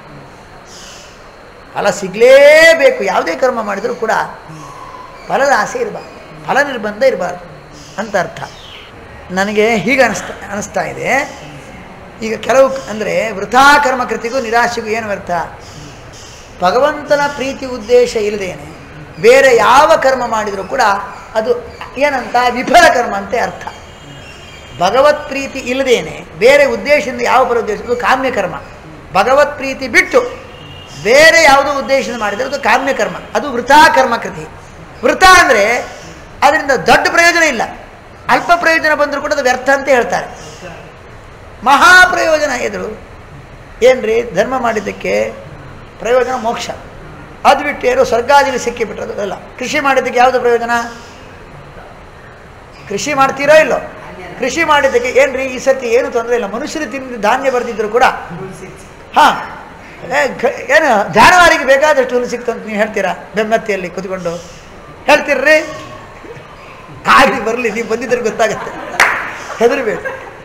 ಫಲ ಸಿಗಲೇಬೇಕು ಯಾವುದೇ ಕರ್ಮ ಮಾಡಿದರೂ ಕೂಡ ಫಲದ ಆಸೆ ಇರಬಾರ್ದು ಫಲ ನಿರ್ಬಂಧ ಇರಬಾರ್ದು ಅಂತ ಅರ್ಥ ನನಗೆ ಹೀಗೆ ಅನಿಸ್ತಾ ಅನಿಸ್ತಾ ಇದೆ ಈಗ ಕೆಲವು ಅಂದರೆ ವೃಥಾ ಕರ್ಮ ಕೃತಿಗೂ ನಿರಾಶೆಗೂ ಏನು ಅರ್ಥ ಭಗವಂತನ ಪ್ರೀತಿ ಉದ್ದೇಶ ಇಲ್ಲದೇನೆ ಬೇರೆ ಯಾವ ಕರ್ಮ ಮಾಡಿದರೂ ಕೂಡ ಅದು ಏನಂತ ವಿಫಲ ಕರ್ಮ ಅಂತೆ ಅರ್ಥ ಭಗವತ್ ಪ್ರೀತಿ ಇಲ್ಲದೇನೆ ಬೇರೆ ಉದ್ದೇಶದಿಂದ ಯಾವ ಬರೋ ಉದ್ದೇಶ ಅದು ಕಾಮ್ಯ ಕರ್ಮ ಭಗವತ್ ಪ್ರೀತಿ ಬಿಟ್ಟು ಬೇರೆ ಯಾವುದೋ ಉದ್ದೇಶದಿಂದ ಮಾಡಿದರೆ ಅದು ಕಾಮ್ಯ ಕರ್ಮ ಅದು ವೃಥಾ ಕರ್ಮ ಕೃತಿ ವೃಥ ಅಂದರೆ ಅದರಿಂದ ದೊಡ್ಡ ಪ್ರಯೋಜನ ಇಲ್ಲ ಅಲ್ಪ ಪ್ರಯೋಜನ ಬಂದರೂ ಕೂಡ ಅದು ವ್ಯರ್ಥ ಅಂತ ಹೇಳ್ತಾರೆ ಮಹಾ ಪ್ರಯೋಜನ ಎದುರು ಏನ್ರಿ ಧರ್ಮ ಮಾಡಿದ್ದಕ್ಕೆ ಪ್ರಯೋಜನ ಮೋಕ್ಷ ಅದು ಬಿಟ್ಟು ಏನೋ ಸ್ವರ್ಗಾದಿಗೆ ಸಿಕ್ಕಿಬಿಟ್ರದು ಅಲ್ಲ ಕೃಷಿ ಮಾಡಿದ್ದಕ್ಕೆ ಯಾವುದು ಪ್ರಯೋಜನ ಕೃಷಿ ಮಾಡ್ತೀರೋ ಇಲ್ಲೋ ಕೃಷಿ ಮಾಡಿದ್ದಕ್ಕೆ ಏನ್ರಿ ಈ ಸರ್ತಿ ಏನು ತೊಂದರೆ ಇಲ್ಲ ಮನುಷ್ಯರು ತಿಂದು ಧಾನ್ಯ ಬರ್ತಿದ್ರು ಕೂಡ ಹಾಂ ಏನು ಜಾನುವಾರಿಗೆ ಬೇಕಾದಷ್ಟು ಹುಲ್ಲು ಸಿಕ್ತು ಅಂತ ನೀವು ಹೇಳ್ತೀರಾ ಬೆಮ್ಮತ್ತಿಯಲ್ಲಿ ಕುತ್ಕೊಂಡು ಹೇಳ್ತೀರ್ರಿ ಆಗಲಿ ಬರಲಿ ನೀವು ಬಂದಿದ್ರೆ ಗೊತ್ತಾಗತ್ತೆ ಹೆದರಬೇಕು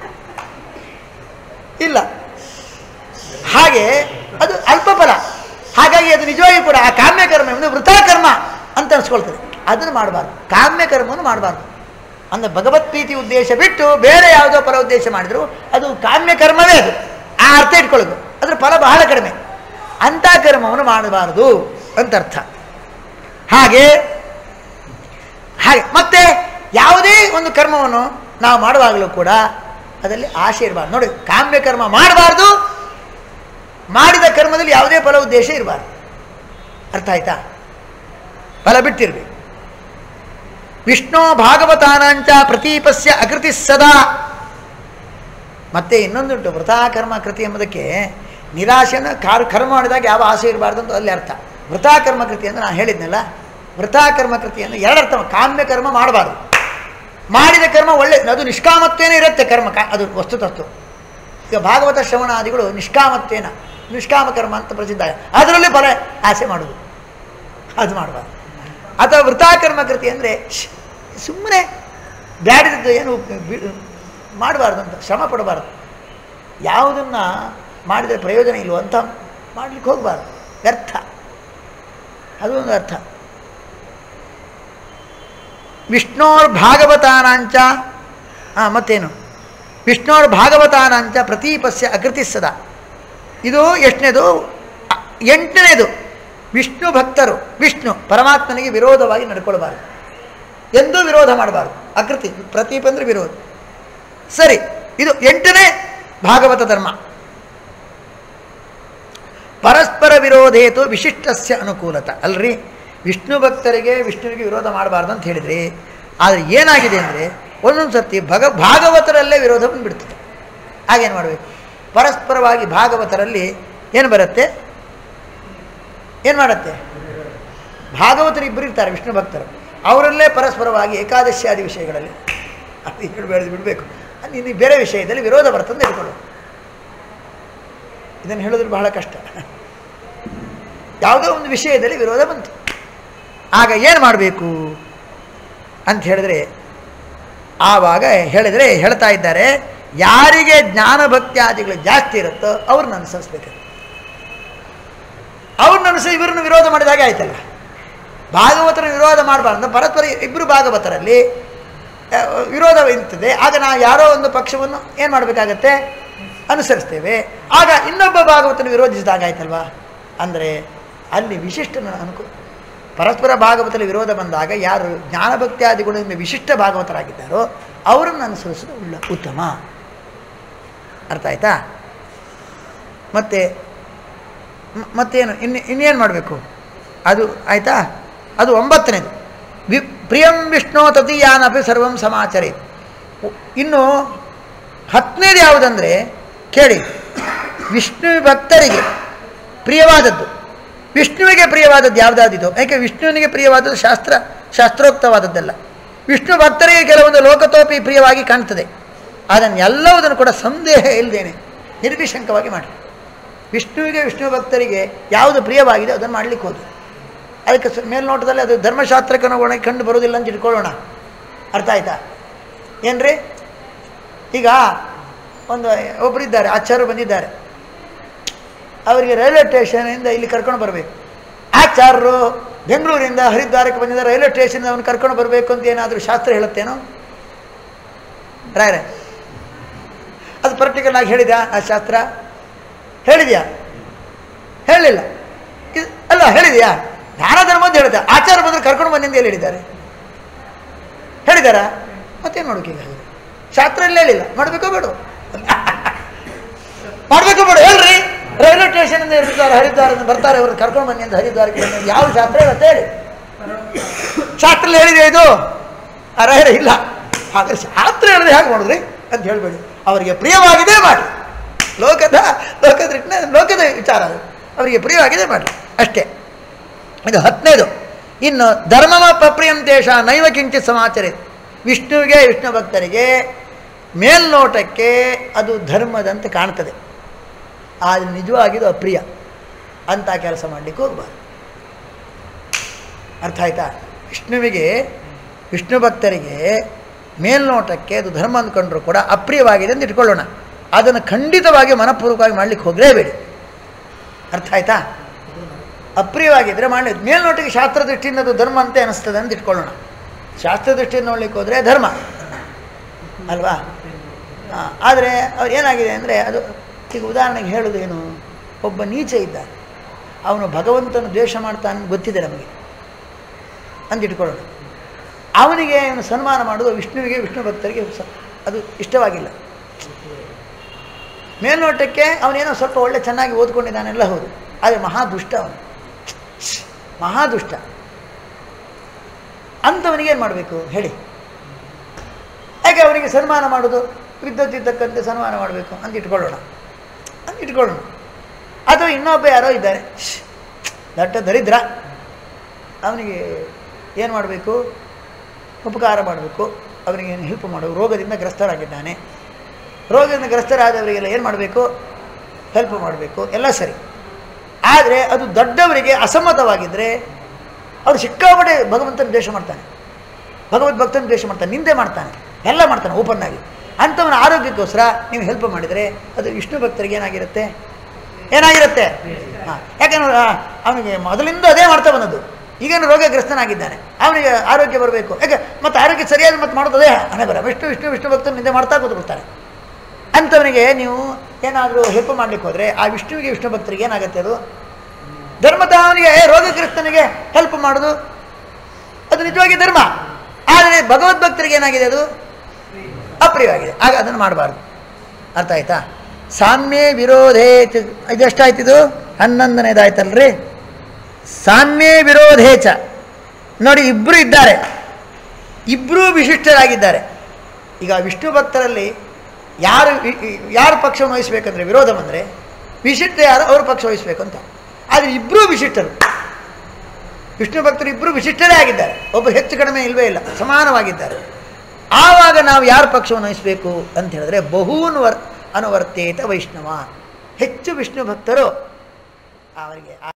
ಇಲ್ಲ ಹಾಗೆ ಅದು ಅಲ್ಪ ಫಲ ಹಾಗಾಗಿ ಅದು ನಿಜವಾಗಿ ಕೂಡ ಆ ಕಾಮ್ಯ ಕರ್ಮ ಎಂಬುದು ವೃಥಾ ಕರ್ಮ ಅಂತ ಅನಿಸ್ಕೊಳ್ತದೆ ಅದನ್ನು ಮಾಡಬಾರ್ದು ಕಾಮ್ಯ ಕರ್ಮವನ್ನು ಮಾಡಬಾರ್ದು ಅಂದರೆ ಭಗವತ್ ಪ್ರೀತಿ ಉದ್ದೇಶ ಬಿಟ್ಟು ಬೇರೆ ಯಾವುದೋ ಫಲ ಉದ್ದೇಶ ಮಾಡಿದ್ರು ಅದು ಕಾಮ್ಯ ಕರ್ಮವೇ ಅದು ಆ ಅರ್ಥ ಇಟ್ಕೊಳ್ಳೋದು ಅದ್ರ ಫಲ ಬಹಳ ಕಡಿಮೆ ಅಂಥ ಕರ್ಮವನ್ನು ಮಾಡಬಾರದು ಅಂತ ಅರ್ಥ ಹಾಗೆ ಹಾಗೆ ಮತ್ತೆ ಯಾವುದೇ ಒಂದು ಕರ್ಮವನ್ನು ನಾವು ಮಾಡುವಾಗಲೂ ಕೂಡ ಅದರಲ್ಲಿ ಆಸೆ ಇರಬಾರ್ದು ನೋಡಿ ಕಾಮ್ಯ ಕರ್ಮ ಮಾಡಬಾರ್ದು ಮಾಡಿದ ಕರ್ಮದಲ್ಲಿ ಯಾವುದೇ ಫಲ ಉದ್ದೇಶ ಇರಬಾರ್ದು ಅರ್ಥ ಆಯ್ತಾ ಫಲ ಬಿಟ್ಟಿರ್ಬೇಕು ವಿಷ್ಣು ಭಾಗವತಾನಾಂಚ ಪ್ರತೀಪಸ್ಯ ಅಕೃತಿ ಸದಾ ಮತ್ತೆ ಇನ್ನೊಂದುಂಟು ವೃಥಾ ಕರ್ಮ ಕೃತಿ ಎಂಬುದಕ್ಕೆ ನಿರಾಶೆನ ಕಾರ್ ಕರ್ಮ ಮಾಡಿದಾಗ ಯಾವ ಆಸೆ ಇರಬಾರ್ದು ಅಂತ ಅಲ್ಲಿ ಅರ್ಥ ವೃಥಾ ಕರ್ಮ ಕೃತಿ ಅಂದರೆ ನಾನು ಹೇಳಿದ್ನಲ್ಲ ವೃಥಾ ಕರ್ಮ ಕೃತಿ ಅಂದರೆ ಎರಡು ಅರ್ಥ ಕಾಮ್ಯ ಕರ್ಮ ಮಾಡಬಾರ್ದು ಮಾಡಿದ ಕರ್ಮ ಒಳ್ಳೆ ಅದು ನಿಷ್ಕಾಮತ್ವೇನೇ ಇರುತ್ತೆ ಕರ್ಮ ಕಾ ಅದು ವಸ್ತುತಸ್ತು ಈಗ ಭಾಗವತ ಶ್ರವಣಾದಿಗಳು ನಿಷ್ಕಾಮತ್ವೇನ ನಿಷ್ಕಾಮ ಕರ್ಮ ಅಂತ ಪ್ರಸಿದ್ಧ ಅದರಲ್ಲಿ ಫಲ ಆಸೆ ಮಾಡೋದು ಅದು ಮಾಡಬಾರ್ದು ಅಥವಾ ವೃಥಾಕರ್ಮ ಕೃತಿ ಅಂದರೆ ಸುಮ್ಮನೆ ಬ್ಯಾಡಿದ್ದು ಏನು ಮಾಡಬಾರ್ದು ಅಂತ ಶ್ರಮ ಪಡಬಾರ್ದು ಯಾವುದನ್ನು ಮಾಡಿದರೆ ಪ್ರಯೋಜನ ಇಲ್ವೋ ಅಂತ ಮಾಡಲಿಕ್ಕೆ ಹೋಗಬಾರ್ದು ವ್ಯರ್ಥ ಅದು ಒಂದು ಅರ್ಥ ವಿಷ್ಣೋರ್ ಭಾಗವತಾನಾಂಚ ಹಾಂ ಮತ್ತೇನು ವಿಷ್ಣೋರ್ ಭಾಗವತಾನಾಂಚ ಪ್ರತೀಪಸ್ಯ ಅಕೃತಿ ಸದಾ ಇದು ಎಷ್ಟನೇದು ಅ- ಎಂಟನೇದು ವಿಷ್ಣು ಭಕ್ತರು ವಿಷ್ಣು ಪರಮಾತ್ಮನಿಗೆ ವಿರೋಧವಾಗಿ ನಡ್ಕೊಳ್ಬಾರ್ದು ಎಂದೂ ವಿರೋಧ ಮಾಡಬಾರ್ದು ಅಕೃತಿ ಪ್ರತೀಪ ಅಂದರೆ ವಿರೋಧ ಸರಿ ಇದು ಎಂಟನೇ ಭಾಗವತ ಧರ್ಮ ಪರಸ್ಪರ ವಿರೋಧೇತು ವಿಶಿಷ್ಟಸ್ಯ ಅನುಕೂಲತ ಅಲ್ರಿ ವಿಷ್ಣು ಭಕ್ತರಿಗೆ ವಿಷ್ಣುವಿಗೆ ವಿರೋಧ ಮಾಡಬಾರ್ದು ಅಂತ ಹೇಳಿದ್ರಿ ಆದರೆ ಏನಾಗಿದೆ ಅಂದರೆ ಒಂದೊಂದು ಸರ್ತಿ ಭಗ ಭಾಗವತರಲ್ಲೇ ವಿರೋಧ ಬಂದುಬಿಡ್ತದೆ ಹಾಗೇನು ಮಾಡಬೇಕು ಪರಸ್ಪರವಾಗಿ ಭಾಗವತರಲ್ಲಿ ಏನು ಬರುತ್ತೆ ಏನು ಮಾಡುತ್ತೆ ಭಾಗವತರು ಇಬ್ಬರು ಇರ್ತಾರೆ ವಿಷ್ಣು ಭಕ್ತರು ಅವರಲ್ಲೇ ಪರಸ್ಪರವಾಗಿ ಏಕಾದಶಿಯಾದಿ ವಿಷಯಗಳಲ್ಲಿ ಅದು ಹೇಳಬೇಡ ಬಿಡಬೇಕು ಇನ್ನು ಬೇರೆ ವಿಷಯದಲ್ಲಿ ವಿರೋಧ ಬರ್ತಂದು ಇಟ್ಕೊಳ್ಳು ಇದನ್ನು ಹೇಳಿದ್ರೆ ಬಹಳ ಕಷ್ಟ ಯಾವುದೋ ಒಂದು ವಿಷಯದಲ್ಲಿ ವಿರೋಧ ಬಂತು ಆಗ ಏನು ಮಾಡಬೇಕು ಅಂತ ಹೇಳಿದ್ರೆ ಆವಾಗ ಹೇಳಿದರೆ ಹೇಳ್ತಾ ಇದ್ದಾರೆ ಯಾರಿಗೆ ಜ್ಞಾನ ಭಕ್ತ್ಯಾದಿಗಳು ಜಾಸ್ತಿ ಇರುತ್ತೋ ಅವ್ರನ್ನ ಅನುಸರಿಸ್ಬೇಕು ಅವ್ರನ್ನ ಅನುಸರಿಸಿ ಇಬ್ಬರನ್ನು ವಿರೋಧ ಮಾಡಿದಾಗ ಆಯ್ತಲ್ಲ ಭಾಗವತರ ವಿರೋಧ ಮಾಡಬಾರ್ದು ಪರಸ್ಪರ ಇಬ್ಬರು ಭಾಗವತರಲ್ಲಿ ಆ, ವಿರೋಧ ಇರ್ತದೆ ಆಗ ನಾವು ಯಾರೋ ಒಂದು ಪಕ್ಷವನ್ನು ಏನು ಮಾಡಬೇಕಾಗತ್ತೆ ಅನುಸರಿಸ್ತೇವೆ ಆಗ ಇನ್ನೊಬ್ಬ ಭಾಗವತನ ವಿರೋಧಿಸಿದಾಗ ಆಯ್ತಲ್ವಾ ಅಂದರೆ ಅಲ್ಲಿ ವಿಶಿಷ್ಟನ ಅನುಕೂಲ ಪರಸ್ಪರ ಭಾಗವತರಲ್ಲಿ ವಿರೋಧ ಬಂದಾಗ ಯಾರು ಜ್ಞಾನಭಕ್ತ್ಯಾದಿಗಳಿಂದ ವಿಶಿಷ್ಟ ಭಾಗವತರಾಗಿದ್ದಾರೋ ಅವರನ್ನು ಅನುಸರಿಸೋದು ಉಳ್ಳ ಉತ್ತಮ ಅರ್ಥ ಆಯ್ತಾ ಮತ್ತು ಮತ್ತೇನು ಇನ್ನು ಇನ್ನೇನು ಮಾಡಬೇಕು ಅದು ಆಯಿತಾ ಅದು ಒಂಬತ್ತನೇದು ವಿ ಪ್ರಿಯಂ ವಿಷ್ಣು ತದೀಯಾನಪಿ ಸರ್ವಂ ಸಮಾಚರಿ ಇನ್ನು ಹತ್ತನೇದು ಯಾವುದಂದರೆ ಕೇಳಿ ವಿಷ್ಣು ಭಕ್ತರಿಗೆ ಪ್ರಿಯವಾದದ್ದು ವಿಷ್ಣುವಿಗೆ ಪ್ರಿಯವಾದದ್ದು ಯಾವುದಾದಿದು ಯಾಕೆ ವಿಷ್ಣುವಿನಿಗೆ ಪ್ರಿಯವಾದದ್ದು ಶಾಸ್ತ್ರ ಶಾಸ್ತ್ರೋಕ್ತವಾದದ್ದಲ್ಲ ವಿಷ್ಣು ಭಕ್ತರಿಗೆ ಕೆಲವೊಂದು ಲೋಕತೋಪಿ ಪ್ರಿಯವಾಗಿ ಕಾಣ್ತದೆ ಅದನ್ನೆಲ್ಲವುದನ್ನು ಕೂಡ ಸಂದೇಹ ಇಲ್ಲದೇನೆ ನಿರ್ವಿಶಂಕವಾಗಿ ಮಾಡಿ ವಿಷ್ಣುವಿಗೆ ವಿಷ್ಣು ಭಕ್ತರಿಗೆ ಯಾವುದು ಪ್ರಿಯವಾಗಿದೆ ಅದನ್ನು ಮಾಡಲಿಕ್ಕೆ ಹೋದ್ರು ಅದಕ್ಕೆ ಸ- ಮೇಲ್ನೋಟದಲ್ಲಿ ಅದು ಧರ್ಮಶಾಸ್ತ್ರಕ್ಕೆ ಅನುಗುಣವಾಗಿ ಕಂಡು ಬರೋದಿಲ್ಲ ಅಂತ ಇಟ್ಕೊಳ್ಳೋಣ ಅರ್ಥ ಆಯ್ತಾ ಏನ್ರಿ ಈಗ ಒಂದು ಒಬ್ಬರಿದ್ದಾರೆ ಆಚಾರ್ಯರು ಬಂದಿದ್ದಾರೆ ಅವರಿಗೆ ರೈಲ್ವೆ ಸ್ಟೇಷನಿಂದ ಇಲ್ಲಿ ಕರ್ಕೊಂಡು ಬರಬೇಕು ಆಚಾರ್ಯರು ಬೆಂಗಳೂರಿಂದ ಹರಿದ್ವಾರಕ್ಕೆ ಬಂದಿದ್ದ ರೈಲ್ವೆ ಸ್ಟೇಷನ್ ಅವನು ಕರ್ಕೊಂಡು ಬರಬೇಕು ಅಂತ ಏನಾದರೂ ಶಾಸ್ತ್ರ ಹೇಳುತ್ತೇನೋ ರಾಯರೇ ಅದು ಪರ್ಟಿಕ್ಯುಲರ್ ಆಗಿ ಹೇಳಿದ್ಯಾ ಆ ಶಾಸ್ತ್ರ ಹೇಳಿದ್ಯಾ ಹೇಳಿಲ್ಲ ಇದು ಅಲ್ಲ ಹೇಳಿದ್ಯಾ ಜ್ಞಾನ ಧರ್ಮ ಅಂತ ಹೇಳಿದೆ ಆಚಾರ ಬಂದರೆ ಕರ್ಕೊಂಡು ಬನ್ನಿ ಅಂತ ಎಲ್ಲಿ ಹೇಳಿದ್ದಾರೆ ಹೇಳಿದಾರಾ ಮತ್ತೇನು ಮಾಡೋಕೆ ಈಗ ಶಾಸ್ತ್ರ ಇಲ್ಲ ಹೇಳಿಲ್ಲ ಮಾಡಬೇಕೋ ಬೇಡ ಮಾಡಬೇಕೋ ಬೇಡ ಹೇಳ್ರಿ ರೈಲ್ವೆ ಸ್ಟೇಷನಿಂದ ಇರ್ತಾರೆ ಹರಿದ್ವಾರದಿಂದ ಬರ್ತಾರೆ ಅವ್ರು ಕರ್ಕೊಂಡು ಬನ್ನಿ ಅಂತ ಹರಿದ್ವಾರಕ್ಕೆ ಬನ್ನಿ ಅಂತ ಯಾವ ಶಾಸ್ತ್ರ ಹೇಳುತ್ತೆ ಹೇಳಿ ಶಾಸ್ತ್ರ ಹೇಳಿದೆ ಇದು ಆ ರಾಯರ ಇಲ್ಲ ಹಾಗಾದ್ರೆ ಶಾಸ್ತ್ರ ಹೇಳಿದ್ರೆ ಹೇಗೆ ಮಾಡಿದ್ರಿ ಅಂತ ಹೇಳಬೇಡಿ ಅವರಿಗೆ ಪ್ರಿಯವಾಗಿದೆ ಮಾಡಿ ಲೋಕದ ಲೋಕದ ರಿಟ್ನ- ಲೋಕದ ವಿಚಾರ ಅದು ಅವರಿಗೆ ಪ್ರಿಯವಾಗಿದೆ ಮಾಡಿ ಅಷ್ಟೇ ಇದು ಹತ್ತನೇದು ಇನ್ನು ಧರ್ಮಮ ಪ್ರಪ್ರಿಯಂ ದೇಶ ನೈವ ಕಿಂಚಿತ್ ಸಮಾಚರಿ ವಿಷ್ಣುವಿಗೆ ವಿಷ್ಣು ಭಕ್ತರಿಗೆ ಮೇಲ್ನೋಟಕ್ಕೆ ಅದು ಧರ್ಮದಂತೆ ಕಾಣ್ತದೆ ಆದರೆ ನಿಜವಾಗಿದು ಅಪ್ರಿಯ ಅಂತ ಕೆಲಸ ಮಾಡಲಿಕ್ಕೆ ಹೋಗಬಾರ್ದು ಅರ್ಥ ಆಯ್ತಾ ವಿಷ್ಣುವಿಗೆ ವಿಷ್ಣು ಭಕ್ತರಿಗೆ ಮೇಲ್ನೋಟಕ್ಕೆ ಅದು ಧರ್ಮ ಅಂದ್ಕೊಂಡ್ರು ಕೂಡ ಅಪ್ರಿಯವಾಗಿದೆ ಅಂತ ಇಟ್ಕೊಳ್ಳೋಣ ಅದನ್ನು ಖಂಡಿತವಾಗಿ ಮನಪೂರ್ವಕವಾಗಿ ಮಾಡಲಿಕ್ಕೆ ಹೋಗಲೇಬೇಡಿ ಅರ್ಥ ಆಯ್ತಾ ಅಪ್ರಿಯವಾಗಿದ್ದರೆ ಮಾಡಲಿ ಮೇಲ್ನೋಟಿಗೆ ಶಾಸ್ತ್ರ ದೃಷ್ಟಿಯಿಂದ ಅದು ಧರ್ಮ ಅಂತ ಅನಿಸ್ತದೆ ಅಂತ ಇಟ್ಕೊಳ್ಳೋಣ ಶಾಸ್ತ್ರ ದೃಷ್ಟಿಯಿಂದ ನೋಡ್ಲಿಕ್ಕೆ ಹೋದರೆ ಧರ್ಮ ಅಲ್ವಾ ಆದರೆ ಅವ್ರು ಏನಾಗಿದೆ ಅಂದರೆ ಅದು ಈಗ ಉದಾಹರಣೆಗೆ ಹೇಳೋದೇನು ಒಬ್ಬ ನೀಚ ಇದ್ದ ಅವನು ಭಗವಂತನ ದ್ವೇಷ ಮಾಡ್ತಾನೆ ಅಂತ ಗೊತ್ತಿದೆ ನಮಗೆ ಅಂತ ಇಟ್ಕೊಳ್ಳೋಣ ಅವನಿಗೆ ಅವನು ಸನ್ಮಾನ ಮಾಡೋದು ವಿಷ್ಣುವಿಗೆ ವಿಷ್ಣು ಭಕ್ತರಿಗೆ ಸ- ಅದು ಇಷ್ಟವಾಗಿಲ್ಲ ಮೇಲ್ನೋಟಕ್ಕೆ ಅವನೇನೋ ಸ್ವಲ್ಪ ಒಳ್ಳೆ ಚೆನ್ನಾಗಿ ಓದ್ಕೊಂಡಿದ್ದಾನೆಲ್ಲ ಹೌದು ಆದರೆ ಮಹಾದುಷ್ಟ ಅವನು ಮಹಾದುಷ್ಟ ಅಂಥವನಿಗೆ ಏನು ಮಾಡಬೇಕು ಹೇಳಿ ಯಾಕೆ ಅವನಿಗೆ ಸನ್ಮಾನ ಮಾಡೋದು ವಿದ್ಯುತ್ತಿದ್ದಕ್ಕಂತೆ ಸನ್ಮಾನ ಮಾಡಬೇಕು ಅಂತ ಇಟ್ಕೊಳ್ಳೋಣ ಅಂತ ಇಟ್ಕೊಳ್ಳೋಣ ಅಥವಾ ಇನ್ನೊಬ್ಬ ಯಾರೋ ಇದ್ದಾರೆ ಶ್ಶ್, ದಟ್ಟ ದರಿದ್ರ ಅವನಿಗೆ ಏನು ಮಾಡಬೇಕು ಉಪಕಾರ ಮಾಡಬೇಕು ಅವನಿಗೆ ಹೆಲ್ಪ್ ಮಾಡಬೇಕು ರೋಗದಿಂದ ಗ್ರಸ್ತರಾಗಿದ್ದಾನೆ ರೋಗದಿಂದ ಗ್ರಸ್ತರಾದವರಿಗೆಲ್ಲ ಏನು ಮಾಡಬೇಕು ಹೆಲ್ಪ್ ಮಾಡಬೇಕು ಎಲ್ಲ ಸರಿ ಆದರೆ ಅದು ದೊಡ್ಡವರಿಗೆ ಅಸಮ್ಮತವಾಗಿದ್ದರೆ ಅವರು ಸಿಕ್ಕಾಪಟ್ಟೆ ಭಗವಂತನ ದ್ವೇಷ ಮಾಡ್ತಾನೆ ಭಗವದ್ ಭಕ್ತನ ದ್ವೇಷ ಮಾಡ್ತಾನೆ ನಿಂದೆ ಮಾಡ್ತಾನೆ ಎಲ್ಲ ಮಾಡ್ತಾನೆ ಓಪನ್ ಆಗಿ ಅಂಥವನ ಆರೋಗ್ಯಕ್ಕೋಸ್ಕರ ನೀವು ಹೆಲ್ಪ್ ಮಾಡಿದರೆ ಅದು ವಿಷ್ಣು ಭಕ್ತರಿಗೆ ಏನಾಗಿರುತ್ತೆ ಏನಾಗಿರುತ್ತೆ ಹಾಂ ಯಾಕಂದ್ರೆ ಆ, ಅವನಿಗೆ ಮೊದಲಿಂದ ಅದೇ ಮಾಡ್ತಾ ಬಂದದ್ದು ಈಗೇನು ರೋಗಗ್ರಸ್ತನಾಗಿದ್ದಾನೆ ಅವನಿಗೆ ಆರೋಗ್ಯ ಬರಬೇಕು ಯಾಕೆ ಮತ್ತು ಆರೋಗ್ಯ ಸರಿಯಾಗಿ ಮತ್ತೆ ಮಾಡೋದೇ ಹಣೆ ಬರ ವಿಷ್ಣು ವಿಷ್ಣು ವಿಷ್ಣು ಭಕ್ತನ ನಿಂದೆ ಮಾಡ್ತಾ ಕೂತ್ಕೊಳ್ತಾರೆ ಅಂಥವನಿಗೆ ನೀವು ಏನಾದರೂ ಹೆಲ್ಪ್ ಮಾಡ್ಲಿಕ್ಕೆ ಹೋದರೆ ಆ ವಿಷ್ಣುವಿಗೆ ವಿಷ್ಣು ಭಕ್ತರಿಗೆ ಏನಾಗುತ್ತೆ ಅದು ಧರ್ಮದ ಅವನಿಗೆ ರೋಗಗ್ರಸ್ತನಿಗೆ ಹೆಲ್ಪ್ ಮಾಡೋದು ಅದು ನಿಜವಾಗಿ ಧರ್ಮ ಆದರೆ ಭಗವದ್ಭಕ್ತರಿಗೆ ಏನಾಗಿದೆ ಅದು ಅಪ್ರಿಯವಾಗಿದೆ ಆಗ ಅದನ್ನು ಮಾಡಬಾರ್ದು ಅರ್ಥ ಆಯ್ತಾ ಸಾಮ್ಯ ವಿರೋಧೇ ಚ- ಇದೆಷ್ಟಾಯ್ತಿದು ಹನ್ನೊಂದನೇದಾಯ್ತಲ್ರಿ ಸಾಮ್ಯ ವಿರೋಧೇಚ ನೋಡಿ ಇಬ್ಬರು ಇದ್ದಾರೆ ಇಬ್ಬರೂ ವಿಶಿಷ್ಟರಾಗಿದ್ದಾರೆ ಈಗ ವಿಷ್ಣು ಭಕ್ತರಲ್ಲಿ ಯಾರು ವಿ- ವಿ- ಯಾರು ಪಕ್ಷವನ್ನು ವಹಿಸ್ಬೇಕಂದ್ರೆ ವಿರೋಧ ಬಂದರೆ ವಿಶಿಷ್ಟ ಯಾರು ಅವ್ರ ಪಕ್ಷ ವಹಿಸ್ಬೇಕು ಅಂತ ಆದರೆ ಇಬ್ಬರೂ ವಿಶಿಷ್ಟರು ವಿಷ್ಣು ಭಕ್ತರು ಇಬ್ಬರು ವಿಶಿಷ್ಟರೇ ಆಗಿದ್ದಾರೆ ಒಬ್ಬ ಹೆಚ್ಚು ಕಡಿಮೆ ಇಲ್ಲವೇ ಇಲ್ಲ ಸಮಾನವಾಗಿದ್ದಾರೆ ಆವಾಗ ನಾವು ಯಾರ ಪಕ್ಷವನ್ನು ವಹಿಸಬೇಕು ಅಂತ ಹೇಳಿದ್ರೆ ಬಹೂನ್ ವರ್ ಅನುವರ್ತೇತ ವೈಷ್ಣವ ಹೆಚ್ಚು ವಿಷ್ಣು ಭಕ್ತರು ಅವರಿಗೆ ಆ